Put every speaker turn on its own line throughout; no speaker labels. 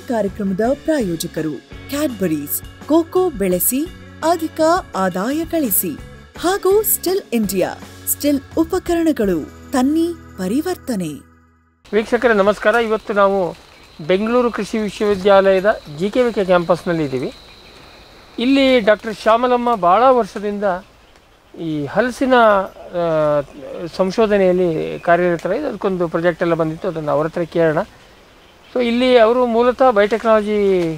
ಕಾರ್ಯಕ್ರಮದ ಪ್ರಾಯೋಜಕರು Cadbury's cocoa ಬೆಳೆಸಿ ಅಧಿಕ ಆದಾಯ ಗಳಿಸಿ ಹಾಗೂ ಸ್ಟಿಲ್ ಇಂಡಿಯಾ ಸ್ಟಿಲ್ ಉಪಕರಣಗಳು ತನ್ನಿ ಪರಿವರ್ತನೆ
ವೀಕ್ಷಕರೇ ನಮಸ್ಕಾರ ಇವತ್ತು ನಾವು ಬೆಂಗಳೂರು ಕೃಷಿ ವಿಶ್ವವಿದ್ಯಾಲಯದ ಜಿ ಕೆ ವಿ ಕೆ ಕ್ಯಾಂಪಸ್ನಲ್ಲಿ ಇದ್ದೀವಿ ಇಲ್ಲಿ ಡಾಕ್ಟರ್ ಶ್ಯಾಮಲಮ್ಮ ಭಾಳ ವರ್ಷದಿಂದ ಈ ಹಲಸಿನ ಆ, ಸಂಶೋಧನೆಯಲ್ಲಿ ಕಾರ್ಯರತರಾಗಿ ಅದಕ್ಕೊಂದು ಪ್ರಾಜೆಕ್ಟ್ ಎಲ್ಲ ಬಂದಿತ್ತು ಅದನ್ನು ಅವ್ರ ಹತ್ರ ಕೇಳೋಣ ಸೊ ಇಲ್ಲಿ ಅವರು ಮೂಲತಃ ಬಯೋಟೆಕ್ನಾಲಜಿ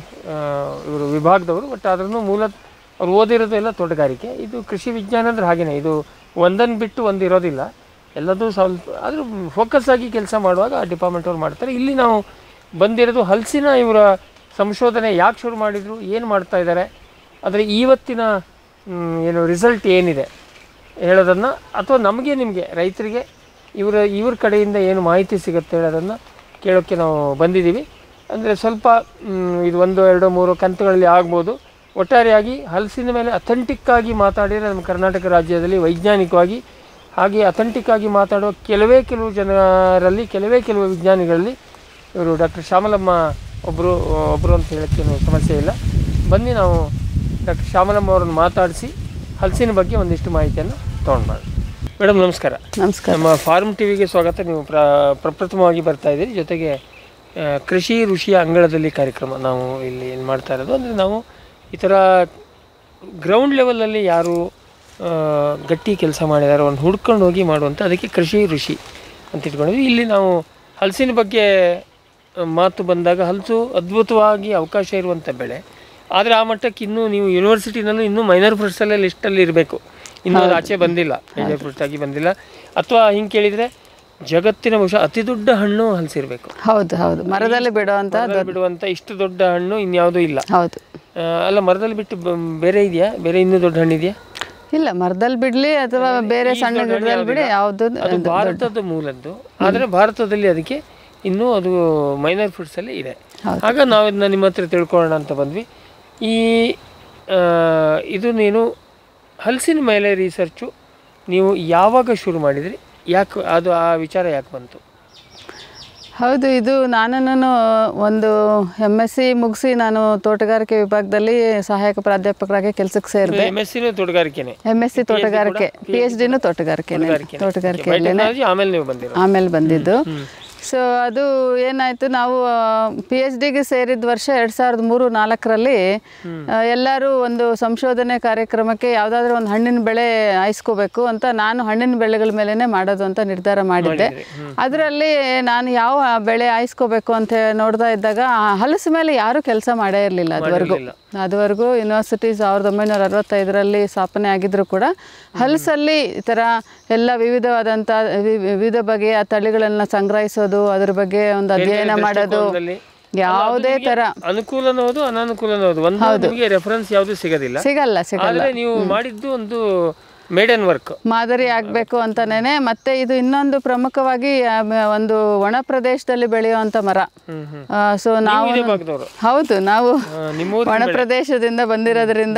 ಇವರು ವಿಭಾಗದವರು ಬಟ್ ಆದ್ರೂ ಮೂಲ ಅವ್ರು ಓದಿರೋದು ಎಲ್ಲ ತೋಟಗಾರಿಕೆ ಇದು ಕೃಷಿ ವಿಜ್ಞಾನ ಅಂದ್ರೆ ಹಾಗೇನೆ ಇದು ಒಂದನ್ನು ಬಿಟ್ಟು ಒಂದು ಇರೋದಿಲ್ಲ ಎಲ್ಲದೂ ಸ್ವಲ್ಪ ಆದರೂ ಫೋಕಸ್ ಆಗಿ ಕೆಲಸ ಮಾಡುವಾಗ ಆ ಡಿಪಾರ್ಟ್ಮೆಂಟ್ ಅವ್ರು ಮಾಡ್ತಾರೆ ಇಲ್ಲಿ ನಾವು ಬಂದಿರೋದು ಹಲಸಿನ ಇವರ ಸಂಶೋಧನೆ ಯಾಕೆ ಶುರು ಮಾಡಿದರು ಏನು ಮಾಡ್ತಾ ಇದ್ದಾರೆ ಆದರೆ ಇವತ್ತಿನ ಮ್, ಏನು ರಿಸಲ್ಟ್ ಏನಿದೆ ಹೇಳೋದನ್ನು ಅಥವಾ ನಮಗೆ ನಿಮಗೆ ರೈತರಿಗೆ ಇವರ ಇವ್ರ ಕಡೆಯಿಂದ ಏನು ಮಾಹಿತಿ ಸಿಗುತ್ತೆ ಹೇಳೋದನ್ನು ಕೇಳೋಕ್ಕೆ ನಾವು ಬಂದಿದ್ದೀವಿ ಅಂದರೆ ಸ್ವಲ್ಪ ಮ್, ಇದು ಒಂದು ಎರಡು ಮೂರು ಕಂತುಗಳಲ್ಲಿ ಆಗ್ಬೋದು ಒಟ್ಟಾರೆಯಾಗಿ ಹಲಸಿನ ಮೇಲೆ ಅಥೆಂಟಿಕ್ ಆಗಿ ಮಾತಾಡಿದರೆ ನಮ್ಮ ಕರ್ನಾಟಕ ರಾಜ್ಯದಲ್ಲಿ ವೈಜ್ಞಾನಿಕವಾಗಿ ಹಾಗೆ ಅಥೆಂಟಿಕ್ ಆಗಿ ಮಾತಾಡುವ ಕೆಲವೇ ಕೆಲವು ಜನರಲ್ಲಿ ಕೆಲವೇ ಕೆಲವು ವಿಜ್ಞಾನಿಗಳಲ್ಲಿ ಇವರು ಡಾಕ್ಟರ್ ಶ್ಯಾಮಲಮ್ಮ ಒಬ್ಬರು ಒಬ್ಬರು ಅಂತ ಹೇಳೋಕ್ಕೇನು ಸಮಸ್ಯೆ ಇಲ್ಲ ಬನ್ನಿ ನಾವು ಡಾಕ್ಟರ್ ಶ್ಯಾಮಲಮ್ಮ ಅವರನ್ನು ಮಾತಾಡಿಸಿ ಹಲಸಿನ ಬಗ್ಗೆ ಒಂದಿಷ್ಟು ಮಾಹಿತಿಯನ್ನು ತೊಗೊಂಡ್ಬಾರ ಮೇಡಮ್ ನಮಸ್ಕಾರ
ನಮಸ್ಕಾರ
ನಮ್ಮ ಫಾರ್ಮ್ ಟಿವಿಗೆ ಸ್ವಾಗತ ನೀವು ಪ್ರ ಪ್ರಪ್ರಥಮವಾಗಿ ಬರ್ತಾ ಇದ್ದೀರಿ ಜೊತೆಗೆ ಆ, ಕೃಷಿ ಋಷಿಯ ಅಂಗಳದಲ್ಲಿ ಕಾರ್ಯಕ್ರಮ ನಾವು ಇಲ್ಲಿ ಏನು ಮಾಡ್ತಾ ಇರೋದು ಅಂದರೆ ನಾವು ಈ ಥರ ಗ್ರೌಂಡ್ ಲೆವೆಲಲ್ಲಿ ಯಾರು ಆ, ಗಟ್ಟಿ ಕೆಲಸ ಮಾಡಿದ್ದಾರೆ ಒಂದು ಹುಡ್ಕೊಂಡು ಹೋಗಿ ಮಾಡುವಂಥ ಅದಕ್ಕೆ ಕೃಷಿ ಋಷಿ ಅಂತ ಇಟ್ಕೊಂಡಿದ್ವಿ ಇಲ್ಲಿ ನಾವು ಹಲಸಿನ ಬಗ್ಗೆ ಆ, ಮಾತು ಬಂದಾಗ ಹಲಸು ಅದ್ಭುತವಾಗಿ ಅವಕಾಶ ಇರುವಂಥ ಬೆಳೆ ಆದರೆ ಆ ಮಟ್ಟಕ್ಕೆ ಇನ್ನೂ ನೀವು ಯೂನಿವರ್ಸಿಟಿನಲ್ಲೂ ಇನ್ನೂ ಮೈನರ್ ಫ್ರೂಟ್ಸಲ್ಲೇ ಲಿಸ್ಟಲ್ಲಿ ಇರಬೇಕು ಇನ್ನೂ ಅದು ಆಚೆ ಬಂದಿಲ್ಲ ಮೇಜರ್ ಫ್ರೂಟ್ಸ್ ಆಗಿ ಬಂದಿಲ್ಲ ಅಥವಾ ಹಿಂಗೆ ಕೇಳಿದರೆ ಜಗತ್ತಿನ ಬಹುಶಃ ಅತಿ ದೊಡ್ಡ ಹಣ್ಣು ಹಲಸಿರಬೇಕು
ಹೌದು ಹೌದು ಮರದಲ್ಲಿ ಬಿಡುವಂತ
ಬಿಡುವಂಥ ಇಷ್ಟು ದೊಡ್ಡ ಹಣ್ಣು ಇನ್ಯಾವುದೂ ಇಲ್ಲ
ಹೌದು
ಆ, ಅಲ್ಲ ಮರದಲ್ಲಿ ಬಿಟ್ಟು ಬ- ಬೇರೆ ಇದೆಯಾ ಬೇರೆ ಇನ್ನೂ ದೊಡ್ಡ ಹಣ್ಣಿದೆಯಾ
ಇಲ್ಲ ಮರದಲ್ಲಿ ಬಿಡ್ಲಿ ಅಥವಾ ಬೇರೆ ಸಣ್ಣ ಗಿಡದಲ್ಲಿ ಬಿಡಿ ಯಾವುದು
ಅದು ಭಾರತದ ಮೂಲದ್ದು ಆದರೆ ಭಾರತದಲ್ಲಿ ಅದಕ್ಕೆ ಇನ್ನೂ ಅದು ಮೈನರ್ ಫ್ರೂಟ್ಸಲ್ಲೇ ಇದೆ ಆಗ ನಾವು ಇದನ್ನ ನಿಮ್ಮ ಹತ್ರ ತಿಳ್ಕೊಳ್ಳೋಣ ಅಂತ ಬಂದ್ವಿ ಈ ಆ, ಇದು ನೀನು ಹಲಸಿನ ಮೇಲೆ ರಿಸರ್ಚು ನೀವು ಯಾವಾಗ ಶುರು ಮಾಡಿದ್ರಿ ಯಾಕೆ ಅದು ಆ ವಿಚಾರ ಯಾಕೆ ಬಂತು
ಹೌದು ಇದು ನಾನು ಒಂದು ಎಮ್ ಎಸ್ ಸಿ ಮುಗಿಸಿ ನಾನು ತೋಟಗಾರಿಕೆ ವಿಭಾಗದಲ್ಲಿ ಸಹಾಯಕ ಪ್ರಾಧ್ಯಾಪಕರಾಗಿ ಕೆಲಸಕ್ಕೆ ಸೇರಿದೆ
ಎಮ್ ಎಸ್ ಸಿನೂ ತೋಟಗಾರಿಕೆನೆ
ಎಮ್ ಎಸ್ ಸಿ ತೋಟಗಾರಿಕೆ ಪಿ ಎಚ್ ಡಿನೂ ತೋಟಗಾರಿಕೆ ತೋಟಗಾರಿಕೆ
ಬಯೋಟೆಕ್ನಾಲಜಿ ಆಮೇಲೆ ನೀವು ಬಂದಿರೋ
ಆಮೇಲೆ ಬಂದಿದ್ದು ಸೊ ಅದು ಏನಾಯಿತು ನಾವು ಪಿ ಎಚ್ ಡಿಗೆ ಸೇರಿದ ವರ್ಷ ಎರಡು ಸಾವಿರದ ಮೂರು ನಾಲ್ಕರಲ್ಲಿ ಎಲ್ಲರೂ ಒಂದು ಸಂಶೋಧನೆ ಕಾರ್ಯಕ್ರಮಕ್ಕೆ ಯಾವುದಾದ್ರೂ ಒಂದು ಹಣ್ಣಿನ ಬೆಳೆ ಆಯ್ಸ್ಕೋಬೇಕು ಅಂತ ನಾನು ಹಣ್ಣಿನ ಬೆಳೆಗಳ ಮೇಲೇ ಮಾಡೋದು ಅಂತ ನಿರ್ಧಾರ ಮಾಡಿದ್ದೆ ಅದರಲ್ಲಿ ನಾನು ಯಾವ ಬೆಳೆ ಆಯ್ಸ್ಕೋಬೇಕು ಅಂತ ನೋಡ್ತಾ ಇದ್ದಾಗ ಆ ಹಲಸು ಮೇಲೆ ಯಾರೂ ಕೆಲಸ ಮಾಡೇ ಇರಲಿಲ್ಲ ಅದುವರೆಗೂ ಅದುವರೆಗೂ ಯೂನಿವರ್ಸಿಟಿ ಸಾವಿರದ ಒಂಬೈನೂರ ಅರವತ್ತೈದರಲ್ಲಿ ಸ್ಥಾಪನೆ ಆಗಿದ್ರು ಕೂಡ ಹಲಸಲ್ಲಿ ಈ ಥರ ಎಲ್ಲ ವಿವಿಧವಾದಂಥ ವಿ- ವಿವಿಧ ಬಗೆಯ ತಳಿಗಳನ್ನು ಸಂಗ್ರಹಿಸೋದು ಅದ್ರ ಬಗ್ಗೆ ಒಂದು ಅಧ್ಯಯನ ಮಾಡೋದು
ದೃಷ್ಟಿಕೋನದಲ್ಲಿ
ಯಾವುದೇ ಥರ
ಅನುಕೂಲನೂ ಹೌದು ಅನಾನುಕೂಲನೂ ಹೌದು ಒಂದು ನಿಮಗೆ ರೆಫರೆನ್ಸ್ ಯಾವುದು ಸಿಗೋದಿಲ್ಲ
ಸಿಗಲ್ಲ ಸಿಗಲ್ಲ
ಆದರೆ ನೀವು ಮಾಡಿದ್ದು ಒಂದು ಮೇಡನ್ ವರ್ಕ್
ಮಾದರಿ ಆಗಬೇಕು ಅಂತನೇ ಮತ್ತೆ ಇದು ಇನ್ನೊಂದು ಪ್ರಮುಖವಾಗಿ ಆ, ಮ- ಒಂದು ಒಣ ಪ್ರದೇಶದಲ್ಲಿ ಬೆಳೆಯುವಂಥ ಮರ
ಹ್ಮ್ ಹ್ಮ್
ಸೊ ನಾವು
ಇದೇ ಭಾಗದವರು
ಹೌದು ನಾವು
ನಿಮ್ಮೂರು
ಒಣ ಪ್ರದೇಶದಿಂದ ಬಂದಿರೋದ್ರಿಂದ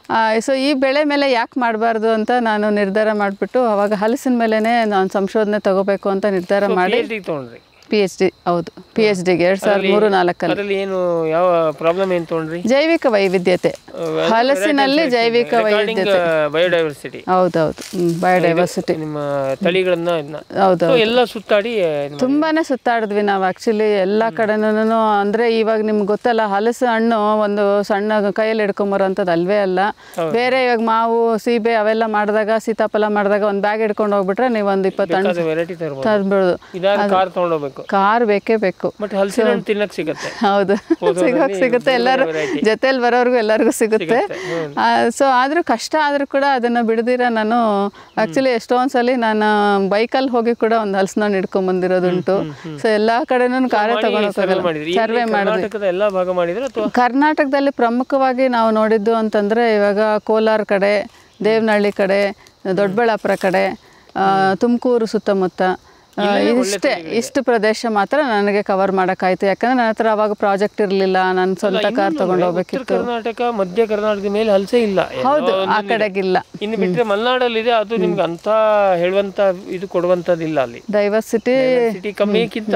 ಸೊ ಈ ಬೆಳೆ ಮೇಲೆ ಯಾಕೆ ಮಾಡಬಾರ್ದು ಅಂತ ನಾನು ನಿರ್ಧಾರ ಮಾಡಿಬಿಟ್ಟು ಅವಾಗ ಹಲಸಿನ ಮೇಲೇ ನಾನು ಸಂಶೋಧನೆ ತಗೋಬೇಕು ಅಂತ ನಿರ್ಧಾರ ಮಾಡಿ
PhD ತಗೊಂಡ್ರಿ
ಪಿ ಎಚ್ ಡಿ ಹೌದು ಪಿ ಎಚ್ ಡಿಗೆ ಎರಡು ಸಾವಿರದ ಮೂರು ನಾಲ್ಕಲ್ಲಿ
ಅದರಲ್ಲಿ ಏನು ಯಾವ ಪ್ರಾಬ್ಲಮ್ ಏನು ತಗೊಂಡ್ರಿ
ಜೈವಿಕ ವೈವಿಧ್ಯತೆ ಹಲಸಿನಲ್ಲಿ ಜೈವಿಕ ವೈವಿಧ್ಯತೆ
ಬಯೋಡೈವರ್ಸಿಟಿ
ಹೌದೌದು ಬಯೋಡೈವರ್ಸಿಟಿ
ನಿಮ್ಮ ತಳಿಗಳನ್ನ ಇದನ್ನ
ಹೌದು
So, ಎಲ್ಲ ಸುತ್ತಾಡಿ ಇದು ಮಾಡಿ.
ತುಂಬಾನೇ ಸುತ್ತಾಡಿದ್ವಿ ನಾವು ಆಕ್ಚುಲಿ ಎಲ್ಲ ಕಡೆನೂ ಅಂದ್ರೆ ಇವಾಗ ನಿಮ್ಗೆ ಗೊತ್ತಲ್ಲ ಹಲಸು ಹಣ್ಣು ಒಂದು ಸಣ್ಣ ಕೈಯಲ್ಲಿ ಹಿಡ್ಕೊಂಬರೋಂಥದ್ದು ಅಲ್ವೇ ಅಲ್ಲ ಬೇರೆ ಇವಾಗ ಮಾವು ಸೀಬೆ ಅವೆಲ್ಲ ಮಾಡಿದಾಗ ಸೀತಾಫಲ ಮಾಡಿದಾಗ ಒಂದು ಬ್ಯಾಗ್ ಹಿಡ್ಕೊಂಡು ಹೋಗ್ಬಿಟ್ರೆ ನೀವು ಒಂದು ಇಪ್ಪತ್ತು ಹಣ್ಣು
ಅದು ವೆರೈಟಿ ತರ್ಬೋದು
ತರ್ಬೋದು
ಇದಾದ ಕಾರ್ ತಗೊಂಡೋಗ್ಬೇಕು
ಕಾರ್ ಬೇಕೇ ಬೇಕು
ಬಟ್ ಹಲಸಿನ ಹಣ್ಣು ತಿನ್ನಕ್ ಸಿಗತ್ತೆ
ಹೌದು ಸಿಗೋಕ್ ಸಿಗುತ್ತೆ ಎಲ್ಲರೂ ಜೊತೆಲಿ ಬರೋರ್ಗು ಎಲ್ಲರಿಗೂ ಸಿಗುತ್ತೆ ಸೊ ಆದ್ರೂ ಕಷ್ಟ ಆದ್ರೂ ಕೂಡ ಅದನ್ನ ಬಿಡದಿರ ನಾನು ಆಕ್ಚುಲಿ ಎಷ್ಟೊಂದ್ಸಲಿ ನಾನು ಬೈಕಲ್ಲಿ ಹೋಗಿ ಕೂಡ ಒಂದು ಹಲಸಿನ ಹಿಡ್ಕೊಂಡ್ ಬಂದಿರೋದುಂಟು ಸೊ ಎಲ್ಲಾ ಕಡೆನೂ ಕಾರೇ ತಗೊಂಡೋಗಲ್ಲ
ಮಾಡಿದ್ರಿ
ಸರ್ವೆ ಮಾಡಿದ್ವಿ
ಕರ್ನಾಟಕದ ಎಲ್ಲಾ ಭಾಗ ಮಾಡಿದ್ರೆ ಅಥವಾ
ಕರ್ನಾಟಕದಲ್ಲಿ ಪ್ರಮುಖವಾಗಿ ನಾವು ನೋಡಿದ್ದು ಅಂತಂದರೆ ಇವಾಗ ಕೋಲಾರ ಕಡೆ ದೇವನಹಳ್ಳಿ ಕಡೆ ದೊಡ್ಡಬಳ್ಳಾಪುರ ಕಡೆ ತುಮಕೂರು ಸುತ್ತಮುತ್ತ ಆ, ಇಷ್ಟೇ ಇಷ್ಟು ಪ್ರದೇಶ ಮಾತ್ರ ನನಗೆ ಕವರ್ ಮಾಡೋಕ್ಕಾಯ್ತು ಯಾಕಂದ್ರೆ ನನ್ನ ಹತ್ರ ಅವಾಗ ಪ್ರಾಜೆಕ್ಟ್ ಇರಲಿಲ್ಲ ನಾನು ಸ್ವಂತ ಕಾರ್ ತಗೊಂಡು ಹೋಗ್ಬೇಕಿತ್ತು
ಉತ್ತರ ಕರ್ನಾಟಕ ಮಧ್ಯ ಕರ್ನಾಟಕದ ಮೇಲೆ ಹಲಸೆ ಇಲ್ಲ
ಹೌದು ಆ ಕಡೆಗಿಲ್ಲ
ಇನ್ನು ಬಿಟ್ರೆ ಮಲೆನಾಡಲ್ಲಿದೆ ಅದು ನಿಮ್ಗೆ ಅಂತ ಹೇಳುವಂತ ಇದು ಕೊಡುವಂತದ್ದಿಲ್ಲ ಅಲ್ಲಿ
ಡೈವರ್ಸಿಟಿ
ಸಿಟಿ ಕಮ್ಮಿಕ್ಕಿಂತ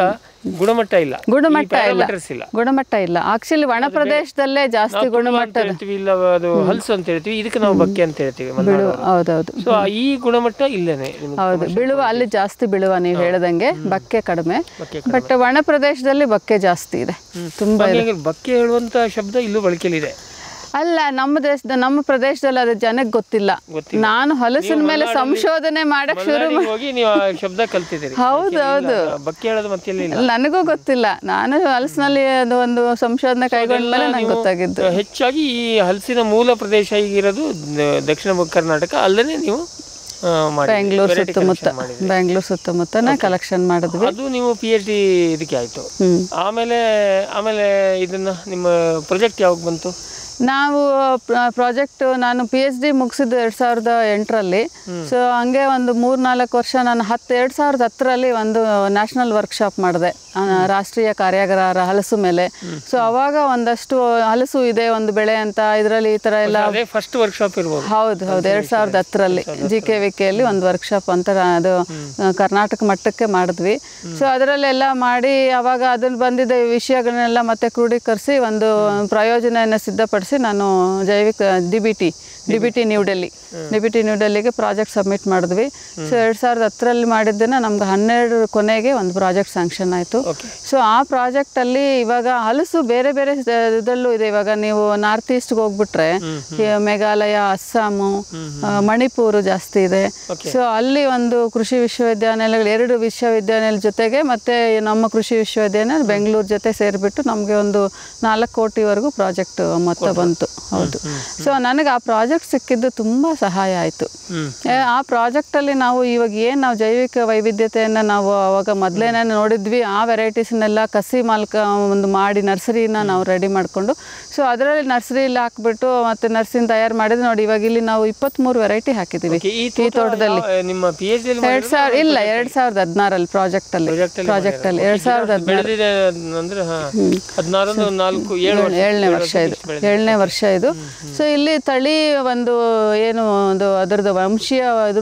ಗುಣಮಟ್ಟ ಇಲ್ಲ
ಗುಣಮಟ್ಟ
ಈ
ಇಲ್ಲ
parameters ಇಲ್ಲ
ಗುಣಮಟ್ಟ ಇಲ್ಲ ಆಕ್ಚುಲಿ ಒಣ ಪ್ರದೇಶದಲ್ಲೇ ಜಾಸ್ತಿ
ನಾವು ತುಳು
ಗುಣಮಟ್ಟ
ಅಂತ ಹೇಳ್ತೀವಿ ಇಲ್ಲ ಅದು ಹಲ್ಸು ಅಂತ ಹೇಳ್ತೀವಿ ಇದಕ್ಕೆ ನಾವು ಬಕ್ಕೆ ಅಂತ ಹೇಳ್ತೀವಿ
ಬಿಳುವ ಹೌದೌದು
ಸೊ ಈ ಗುಣಮಟ್ಟ ಇಲ್ಲೇನೆ ನಿಮ್ಗೆ
ಹೌದು ಬಿಳುವ ಅಲ್ಲಿ ಜಾಸ್ತಿ ಬಿಳುವ ನೀವು ಹೇಳ್ದಂಗೆ ಬಕ್ಕೆ ಕಡಿಮೆ
ಬಕ್ಕೆ
ಬಟ್ ಒಣ ಪ್ರದೇಶದಲ್ಲಿ ಬಕ್ಕೆ ಜಾಸ್ತಿ ಇದೆ ತುಂಬಾ
ಹಾಗಾಗಿ ಬಕ್ಕೆ ಹೇಳುವಂತ ಶಬ್ದ ಇಲ್ಲೂ ಬಳಕೆಯಲ್ಲಿದೆ
ಅಲ್ಲ ನಮ್ಮ ದೇಶದ ನಮ್ಮ ಪ್ರದೇಶದಲ್ಲಿ ಅದು ಜನಕ್ಕೆ ಗೊತ್ತಿಲ್ಲ
ಗೊತ್ತಿಲ್ಲ.
ನಾನು ಹೊಲಸಿನ ಮೇಲೆ ಸಂಶೋಧನೆ ಮಾಡಕ್ ಶುರು
ಮಲೆನಾಡಿಗೆ ಹೋಗಿ ನೀವು ಆ ಶಬ್ದ ಕಲ್ತಿದ್ದೀರಿ
ಹೌದು ಹೌದು
ಬಕ್ಕೆ ಹೇಳೋದು ಮತ್ತೆ ಎಲ್ಲಿಲ್ಲ
ನನಗೂ ಗೊತ್ತಿಲ್ಲ ನಾನು ಹಲಸಿನಲ್ಲಿ ಅದು ಒಂದು ಸಂಶೋಧನೆ ಕೈಗೊಂಡ್ಮೇಲೆ ನಂಗೆ ಗೊತ್ತಾಗಿದ್ದು
ಹೆಚ್ಚಾಗಿ ಈ ಹಲಸಿನ ಮೂಲ ಪ್ರದೇಶ ಈಗಿರೋದು ದ- ದಕ್ಷಿಣ ಕರ್ನಾಟಕ ಅಲ್ಲದೆ ನೀವು ಆ, ಮಾಡಿದ್ರಿ.
ಬೆಂಗಳೂರು
Variety
ಸುತ್ತಮುತ್ತ
collection ಮಾಡಿದ್ರಿ.
ಬೆಂಗಳೂರು ಸುತ್ತಮುತ್ತನೇ ಕಲೆಕ್ಷನ್ ಮಾಡಿದ್ವಿ
ಅದು ನೀವು ಪಿ ಎಚ್ ಡಿ ಇದಕ್ಕೆ ಆಯ್ತು
ಹ್ಮ್
ಆಮೇಲೆ ಆಮೇಲೆ ಇದನ್ನ ನಿಮ್ಮ ಪ್ರಾಜೆಕ್ಟ್ ಯಾವಾಗ ಬಂತು
ನಾವು ಪ್ರಾಜೆಕ್ಟ್ ನಾನು ಪಿ ಎಚ್ ಡಿ ಮುಗಿಸಿದ್ದು ಎರಡು ಸಾವಿರದ ಎಂಟರಲ್ಲಿ ಸೊ ಹಂಗೆ ಒಂದು ಮೂರು ನಾಲ್ಕು ವರ್ಷ ನಾನು ಹತ್ತು ಎರಡು ಸಾವಿರದ ಹತ್ತರಲ್ಲಿ ಒಂದು ನ್ಯಾಷನಲ್ ವರ್ಕ್ಶಾಪ್ ಮಾಡಿದೆ ಆ, ರಾಷ್ಟ್ರೀಯ ಕಾರ್ಯಾಗಾರ ಹಲಸು ಮೇಲೆ ಸೊ ಅವಾಗ ಒಂದಷ್ಟು ಹಲಸು ಇದೆ ಒಂದು ಬೆಳೆ ಅಂತ ಇದರಲ್ಲಿ ಈ ಥರ ಎಲ್ಲ
ಅದೇ ಫಸ್ಟ್ ವರ್ಕ್ಶಾಪ್ ಇರ್ಬೋದು
ಹೌದು ಹೌದು ಎರಡು ಸಾವಿರದ ಹತ್ತರಲ್ಲಿ ಜಿ ಕೆ ವಿ ಕೆಯಲ್ಲಿ ಒಂದು ವರ್ಕ್ಶಾಪ್ ಅಂತ ಅದು ಆ, ಕರ್ನಾಟಕ ಮಟ್ಟಕ್ಕೆ ಮಾಡಿದ್ವಿ ಸೊ ಅದರಲ್ಲೆಲ್ಲ ಮಾಡಿ ಅವಾಗ ಅದ್ರಲ್ಲಿ ಬಂದಿದ್ದ ವಿಷಯಗಳನ್ನೆಲ್ಲ ಮತ್ತೆ ಕ್ರೋಢೀಕರಿಸಿ ಒಂದು ಪ್ರಯೋಜನೆಯನ್ನು ಸಿದ್ಧಪಡಿಸಿ ನಾನು ಜೈವಿಕ D B T D B T New Delhi D B T New ಡೆಲ್ಲಿಗೆ ಪ್ರಾಜೆಕ್ಟ್ ಸಬ್ಮಿಟ್ ಮಾಡಿದ್ವಿ ಸೊ ಎರಡು ಸಾವಿರದ ಹತ್ತರಲ್ಲಿ ಮಾಡಿದ್ದನ್ನು ನಮ್ಗೆ ಹನ್ನೆರಡು ಕೊನೆಗೆ ಒಂದು ಪ್ರಾಜೆಕ್ಟ್ ಸ್ಯಾಂಕ್ಷನ್ ಆಯಿತು
ಓಕೆ
ಸೊ ಆ ಪ್ರಾಜೆಕ್ಟಲ್ಲಿ ಇವಾಗ ಹಲಸು ಬೇರೆ ಬೇರೆ ಸ- ಇದರಲ್ಲೂ ಇದೆ ಇವಾಗ ನೀವು ನಾರ್ತ್ ಈಸ್ಟ್ಗೆ ಹೋಗ್ಬಿಟ್ರೆ ಈ ಮೇಘಾಲಯ ಅಸ್ಸಾಮು ಆ, ಮಣಿಪುರ ಜಾಸ್ತಿ ಇದೆ ಸೊ ಅಲ್ಲಿ ಒಂದು ಕೃಷಿ ವಿಶ್ವವಿದ್ಯಾನಿಲಯಗಳು ಎರಡು ವಿಶ್ವವಿದ್ಯಾನಿಲಯ ಜೊತೆಗೆ ಮತ್ತೆ ನಮ್ಮ ಕೃಷಿ ವಿಶ್ವವಿದ್ಯಾನಿಲಯ ಬೆಂಗಳೂರು ಜೊತೆ ಸೇರಿಬಿಟ್ಟು ನಮಗೆ ಒಂದು ನಾಲ್ಕು ಕೋಟಿವರೆಗೂ ಪ್ರಾಜೆಕ್ಟ್ ಮೊತ್ತ ಬಂತು ಹೌದು ಸೊ ನನಗೆ ಆ ಪ್ರಾಜೆಕ್ಟ್ ಸಿಕ್ಕಿದ್ದು ತುಂಬ ಸಹಾಯ ಆಯಿತು
ಹ್ಮ್
ಆ ಪ್ರಾಜೆಕ್ಟಲ್ಲಿ ನಾವು ಇವಾಗ ಏನು ನಾವು ಜೈವಿಕ ವೈವಿಧ್ಯತೆಯನ್ನು ನಾವು ಅವಾಗ ಮೊದಲೇನೆ ನೋಡಿದ್ವಿ ಆ ವೆರೈಟೀಸ್ನೆಲ್ಲ ಕಸಿ ಮಾಲ್ಕ ಒಂದು ಮಾಡಿ ನರ್ಸರಿನ ನಾವು ರೆಡಿ ಮಾಡಿಕೊಂಡು ಸೊ ಅದರಲ್ಲಿ ನರ್ಸರಿಲಿ ಹಾಕ್ಬಿಟ್ಟು ಮತ್ತು ನರ್ಸರಿನ ತಯಾರು ಮಾಡಿದ್ರೆ ನೋಡಿ ಇವಾಗ ಇಲ್ಲಿ ನಾವು ಇಪ್ಪತ್ತ್ಮೂರು ವೆರೈಟಿ ಹಾಕಿದ್ದೀವಿ
Okay, ಈ ತೋಟ
ತೋಟದಲ್ಲಿ
ಯಾವ- ನಿಮ್ಮ ಪಿ ಎಚ್ ಡಿ
ಎರಡು ಸಾವಿರ ಇಲ್ಲ ಎರಡು ಸಾವಿರದ ಹದಿನಾರಲ್ಲಿ ಪ್ರಾಜೆಕ್ಟಲ್ಲಿ ಪ್ರಾಜೆಕ್ಟಲ್ಲಿ ಎರಡು ಸಾವಿರದ ಹದಿನಾರು
ಬೆಳೆದಿದೆ ಅಂದ್ರೆ ಹಾ ಹದಿನಾರು ನಾಲ್ಕು ಏಳು ವರ್ಷ
ಏಳನೇ ವರ್ಷ ಇದು ಏಳನೇ ವರ್ಷ ಇದು ಸೊ ಇಲ್ಲಿ ತಳಿ ಒಂದು ಏನು ಒಂದು ಅದರದ್ದು ವಂಶೀಯ ಇದು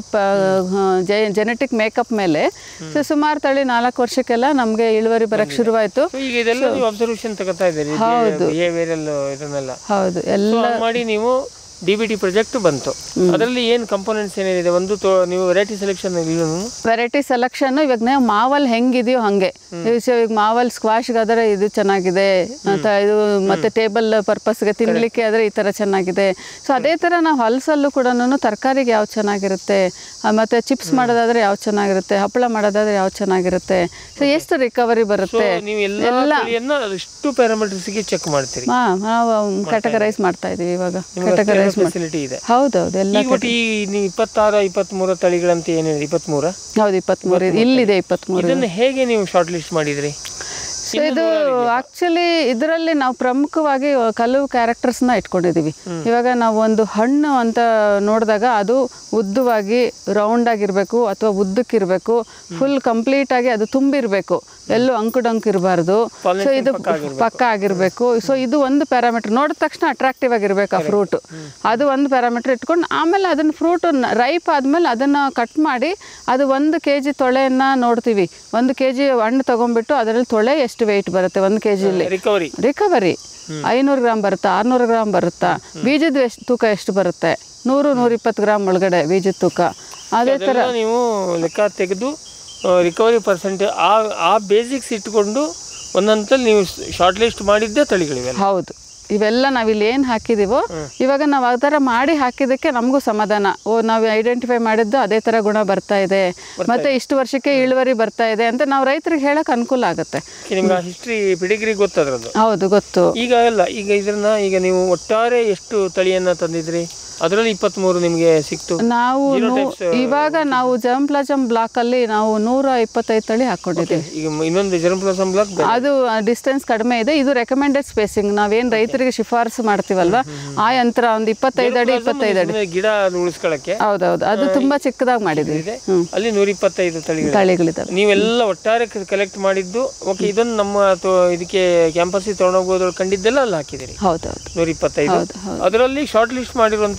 ಜೆನೆಟಿಕ್ ಮೇಕಪ್ ಮೇಲೆ ಸೊ ಸುಮಾರು ತಳಿ ನಾಲ್ಕು ವರ್ಷಕ್ಕೆಲ್ಲ ನಮಗೆ ಇಳುವರಿ ಬರಕ್ಕೆ ಶುರುವಾಯಿತು
So, ಈಗ ಇದೆಲ್ಲ ನೀವು ಅಬ್ಸರ್ವೇಷನ್ ತಗೋತಾ ಇದ್ದೀರಿ ಬಿಹೇವಿಯರಲ್ ಇದನ್ನೆಲ್ಲ
ಹೌದು ಎಲ್ಲ
So, ಹಂಗ್ ಮಾಡಿ ನೀವು ಡಿ ಬಿ ಟಿ ಪ್ರಾಜೆಕ್ಟ್ ಬಂತು ಅದರಲ್ಲಿ ಏನು ಕಂಪೋನೆಂಟ್ಸ್ ಏನೇನಿದೆ ಒಂದು ತೋ ನೀವು ವೆರೈಟಿ ಸೆಲೆಕ್ಷನ್ ಇಲ್ಲ
ವೆರೈಟಿ ಸೆಲೆಕ್ಷನ್ ಇವಾಗ ನಾವು ಮಾವಲ್ ಹೆಂಗಿದೆಯೋ ಹಾಗೆ ಈಗ ಮಾವಲ್ ಸ್ಕ್ವಾಶ್ಗೆ ಆದರೆ ಇದು ಚೆನ್ನಾಗಿದೆ ಮತ್ತು ಇದು ಮತ್ತೆ ಟೇಬಲ್ ಪರ್ಪಸ್ಗೆ ತಿನ್ನಲಿಕ್ಕೆ ಆದರೆ ಈ ಥರ ಚೆನ್ನಾಗಿದೆ ಸೊ ಅದೇ ಥರ ನಾವು ಹಲಸಲ್ಲೂ ಕೂಡ ತರಕಾರಿಗೆ ಯಾವ್ದು ಚೆನ್ನಾಗಿರುತ್ತೆ ಆ, ಮತ್ತೆ ಚಿಪ್ಸ್ ಮಾಡೋದಾದ್ರೆ ಯಾವ್ದು ಚೆನ್ನಾಗಿರುತ್ತೆ ಹಪ್ಪಳ ಮಾಡೋದಾದ್ರೆ ಯಾವ್ದು ಚೆನ್ನಾಗಿರುತ್ತೆ ಸೊ ಎಷ್ಟು ರಿಕವರಿ ಬರುತ್ತೆ
ನೀವು ಎಲ್ಲ ತಳಿಯನ್ನ ಅಷ್ಟು ಪ್ಯಾರಾಮೀಟರ್ಸ್ಗೆ ಚೆಕ್ ಮಾಡ್ತೀರಿ
ಹಾ ನಾವು ಕ್ಯಾಟಗರೈಸ್ ಮಾಡ್ತಾ ಇದೀವಿ ಇವಾಗ ಕ್ಯಾಟಗರೈಸ್
ಫೆಸಿಲಿಟಿ ಇದೆ
ಹೌದೌದು ಎಲ್ಲ
ಈಗ ಒಟ್ಟು ಈ ನೀವು ಇಪ್ಪತ್ತಾರು ಇಪ್ಪತ್ತ್ಮೂರು ತಳಿಗಳಂತ ಏನಿದೆ ಇಪ್ಪತ್ತ್ಮೂರ
ಹೌದು ಇಪ್ಪತ್ತ್ಮೂರು ಇಲ್ಲಿದೆ ಇಪ್ಪತ್ತ್ಮೂರು
ಇದನ್ನ ಹೇಗೆ ನೀವು ಶಾರ್ಟ್ ಲಿಸ್ಟ್ ಮಾಡಿದ್ರಿ
ಸೊ ಇದು ಆಕ್ಚುಲಿ ಇದರಲ್ಲಿ ನಾವು ಪ್ರಮುಖವಾಗಿ ಕೆಲವು ಕ್ಯಾರೆಕ್ಟರ್ಸ್ನ ಇಟ್ಕೊಂಡಿದ್ದೀವಿ ಇವಾಗ ನಾವು ಒಂದು ಹಣ್ಣು ಅಂತ ನೋಡಿದಾಗ ಅದು ಉದ್ದವಾಗಿ ರೌಂಡ್ ಆಗಿರಬೇಕು ಅಥವಾ ಉದ್ದಕ್ಕಿರಬೇಕು ಫುಲ್ ಕಂಪ್ಲೀಟ್ ಆಗಿ ಅದು ತುಂಬಿರಬೇಕು ಎಲ್ಲೂ ಅಂಕು ಡಂಕು ಇರಬಾರ್ದು ಸೊ ಇದು ಪಕ್ಕ ಆಗಿರಬೇಕು ಸೊ ಇದು ಒಂದು ಪ್ಯಾರಾಮೀಟರ್ ನೋಡಿದ ತಕ್ಷಣ ಅಟ್ರಾಕ್ಟಿವ್ ಆಗಿರ್ಬೇಕು ಆ ಫ್ರೂಟ್ ಅದು ಒಂದು ಪ್ಯಾರಾಮೀಟರ್ ಇಟ್ಕೊಂಡು ಆಮೇಲೆ ಅದನ್ನ ಫ್ರೂಟ್ ರೈಪ್ ಆದಮೇಲೆ ಅದನ್ನು ಕಟ್ ಮಾಡಿ ಅದು ಒಂದು ಕೆ ಜಿ ತೊಳೆಯನ್ನು ನೋಡ್ತೀವಿ ಒಂದು ಕೆ ಜಿ ಹಣ್ಣು ತೊಗೊಂಡ್ಬಿಟ್ಟು ಅದರಲ್ಲಿ ತೊಳೆ ಎಷ್ಟು ವೆಯ್ಟ್ ಬರುತ್ತೆ ಒಂದು ಕೆ ಜಿಲಿ
ರಿಕವರಿ
ರಿಕವರಿ ಐನೂರು ಗ್ರಾಮ್ ಬರುತ್ತಾ ಆರುನೂರು ಗ್ರಾಮ್ ಬರುತ್ತಾ ಬೀಜದ ಎಷ್ಟು ತೂಕ ಎಷ್ಟು ಬರುತ್ತೆ ನೂರು ನೂರಿಪ್ಪತ್ತು ಗ್ರಾಮ್ ಒಳಗಡೆ ಬೀಜದ ತೂಕ ಅದೇ ಥರ
ಅದೆಲ್ಲ ನೀವು ಲೆಕ್ಕ ತೆಗೆದು ರಿಕವರಿ ಪರ್ಸೆಂಟೇಜ್ ಆ ಆ ಬೇಸಿಕ್ಸ್ ಇಟ್ಕೊಂಡು ಒಂದೊಂದಲ್ಲಿ ನೀವು ಶಾರ್ಟ್ ಲಿಸ್ಟ್ ಮಾಡಿದ್ದೇ ತಳಿಗಳಿವೆಲ್ಲ
ಹೌದು ಇವೆಲ್ಲ ನಾವಿಲ್ಲಿ ಏನು ಹಾಕಿದೀವೋ ಇವಾಗ ನಾವು ಆ ಥರ ಮಾಡಿ ಹಾಕಿದ್ದಕ್ಕೆ ನಮಗೂ ಸಮಾಧಾನ ಓ ನಾವು ಐಡೆಂಟಿಫೈ ಮಾಡಿದ್ದು ಅದೇ ಥರ ಗುಣ ಬರ್ತಾ ಇದೆ ಮತ್ತೆ ಇಷ್ಟು ವರ್ಷಕ್ಕೆ ಇಳುವರಿ ಬರ್ತಾ ಇದೆ ಅಂತ ನಾವು ರೈತರಿಗೆ ಹೇಳಕ್ ಅನುಕೂಲ ಆಗುತ್ತೆ
ನಿಮ್ಗೆ ಹಿಸ್ಟ್ರಿ ಪಿಡಿಗ್ರಿ ಗೊತ್ತದ್ರದ್ದು
ಹೌದು ಗೊತ್ತು
ಈಗ ಅಲ್ಲ ಈಗ ಇದನ್ನ ಈಗ ನೀವು ಒಟ್ಟಾರೆ ಎಷ್ಟು ತಳಿಯನ್ನ ತಂದಿದ್ರಿ ಅದರಲ್ಲಿ ಇಪ್ಪತ್ತ್ಮೂರು ನಿಮಗೆ ಸಿಕ್ತು
ನಾವು ನೂ- ಇವಾಗ ನಾವು ಜಂಪ್ಲಜಂ ಬ್ಲಾಕ್ ಅಲ್ಲಿ ನಾವು ನೂರ ಇಪ್ಪತ್ತೈದು ತಳಿ ಹಾಕೊಂಡಿದ್ದೀವಿ
ಈಗ ಇನ್ನೊಂದು ಜರ್ಮ್ಪ್ಲಾಸಮ್ ಬ್ಲಾಕ್
ಅದು ಡಿಸ್ಟೆನ್ಸ್ ಕಡಿಮೆ ಇದೆ ಇದು ರೆಕಮೆಂಡೆಡ್ ಸ್ಪೇಸಿಂಗ್ ನಾವೇನು ರೈತರಿಗೆ ಶಿಫಾರಸು ಮಾಡ್ತೀವಲ್ವಾ ಆ ಯಂತ್ರ ಒಂದು ಇಪ್ಪತ್ತೈದು ಅಡಿ ಇಪ್ಪತ್ತೈದು ಅಡಿ
ಗಿಡ ಉಳಿಸ್ಕೊಳ್ಳಕ್ಕೆ
ಹೌದೌದು ಅದು ತುಂಬಾ ಚಿಕ್ಕದಾಗಿ ಮಾಡಿದ್ದೀವಿ
ಇದೆ ಅಲ್ಲಿ ನೂರ ಇಪ್ಪತ್ತೈದು ತಳಿಗಳು
ತಳಿಗಳಿದ್ದಾವೆ
ನೀವೆಲ್ಲ ಒಟ್ಟಾರೆ ಕಲೆಕ್ಟ್ ಮಾಡಿದ್ದು ಓಕೆ ಇದನ್ನು ನಮ್ಮ ಅಥವಾ ಇದಕ್ಕೆ ಕ್ಯಾಂಪಸ್ಗೆ ತೊಗೊಂಡೋಗೋದ್ರಲ್ಲಿ ಕಂಡಿದ್ದೆಲ್ಲ ಅಲ್ಲಿ ಹಾಕಿದಿರಿ
ಹೌದೌದು
ನೂರ ಇಪ್ಪತ್ತೈದು ಅದರಲ್ಲಿ ಶಾರ್ಟ್ ಲಿಸ್ಟ್ ಮಾಡಿರುವಂತ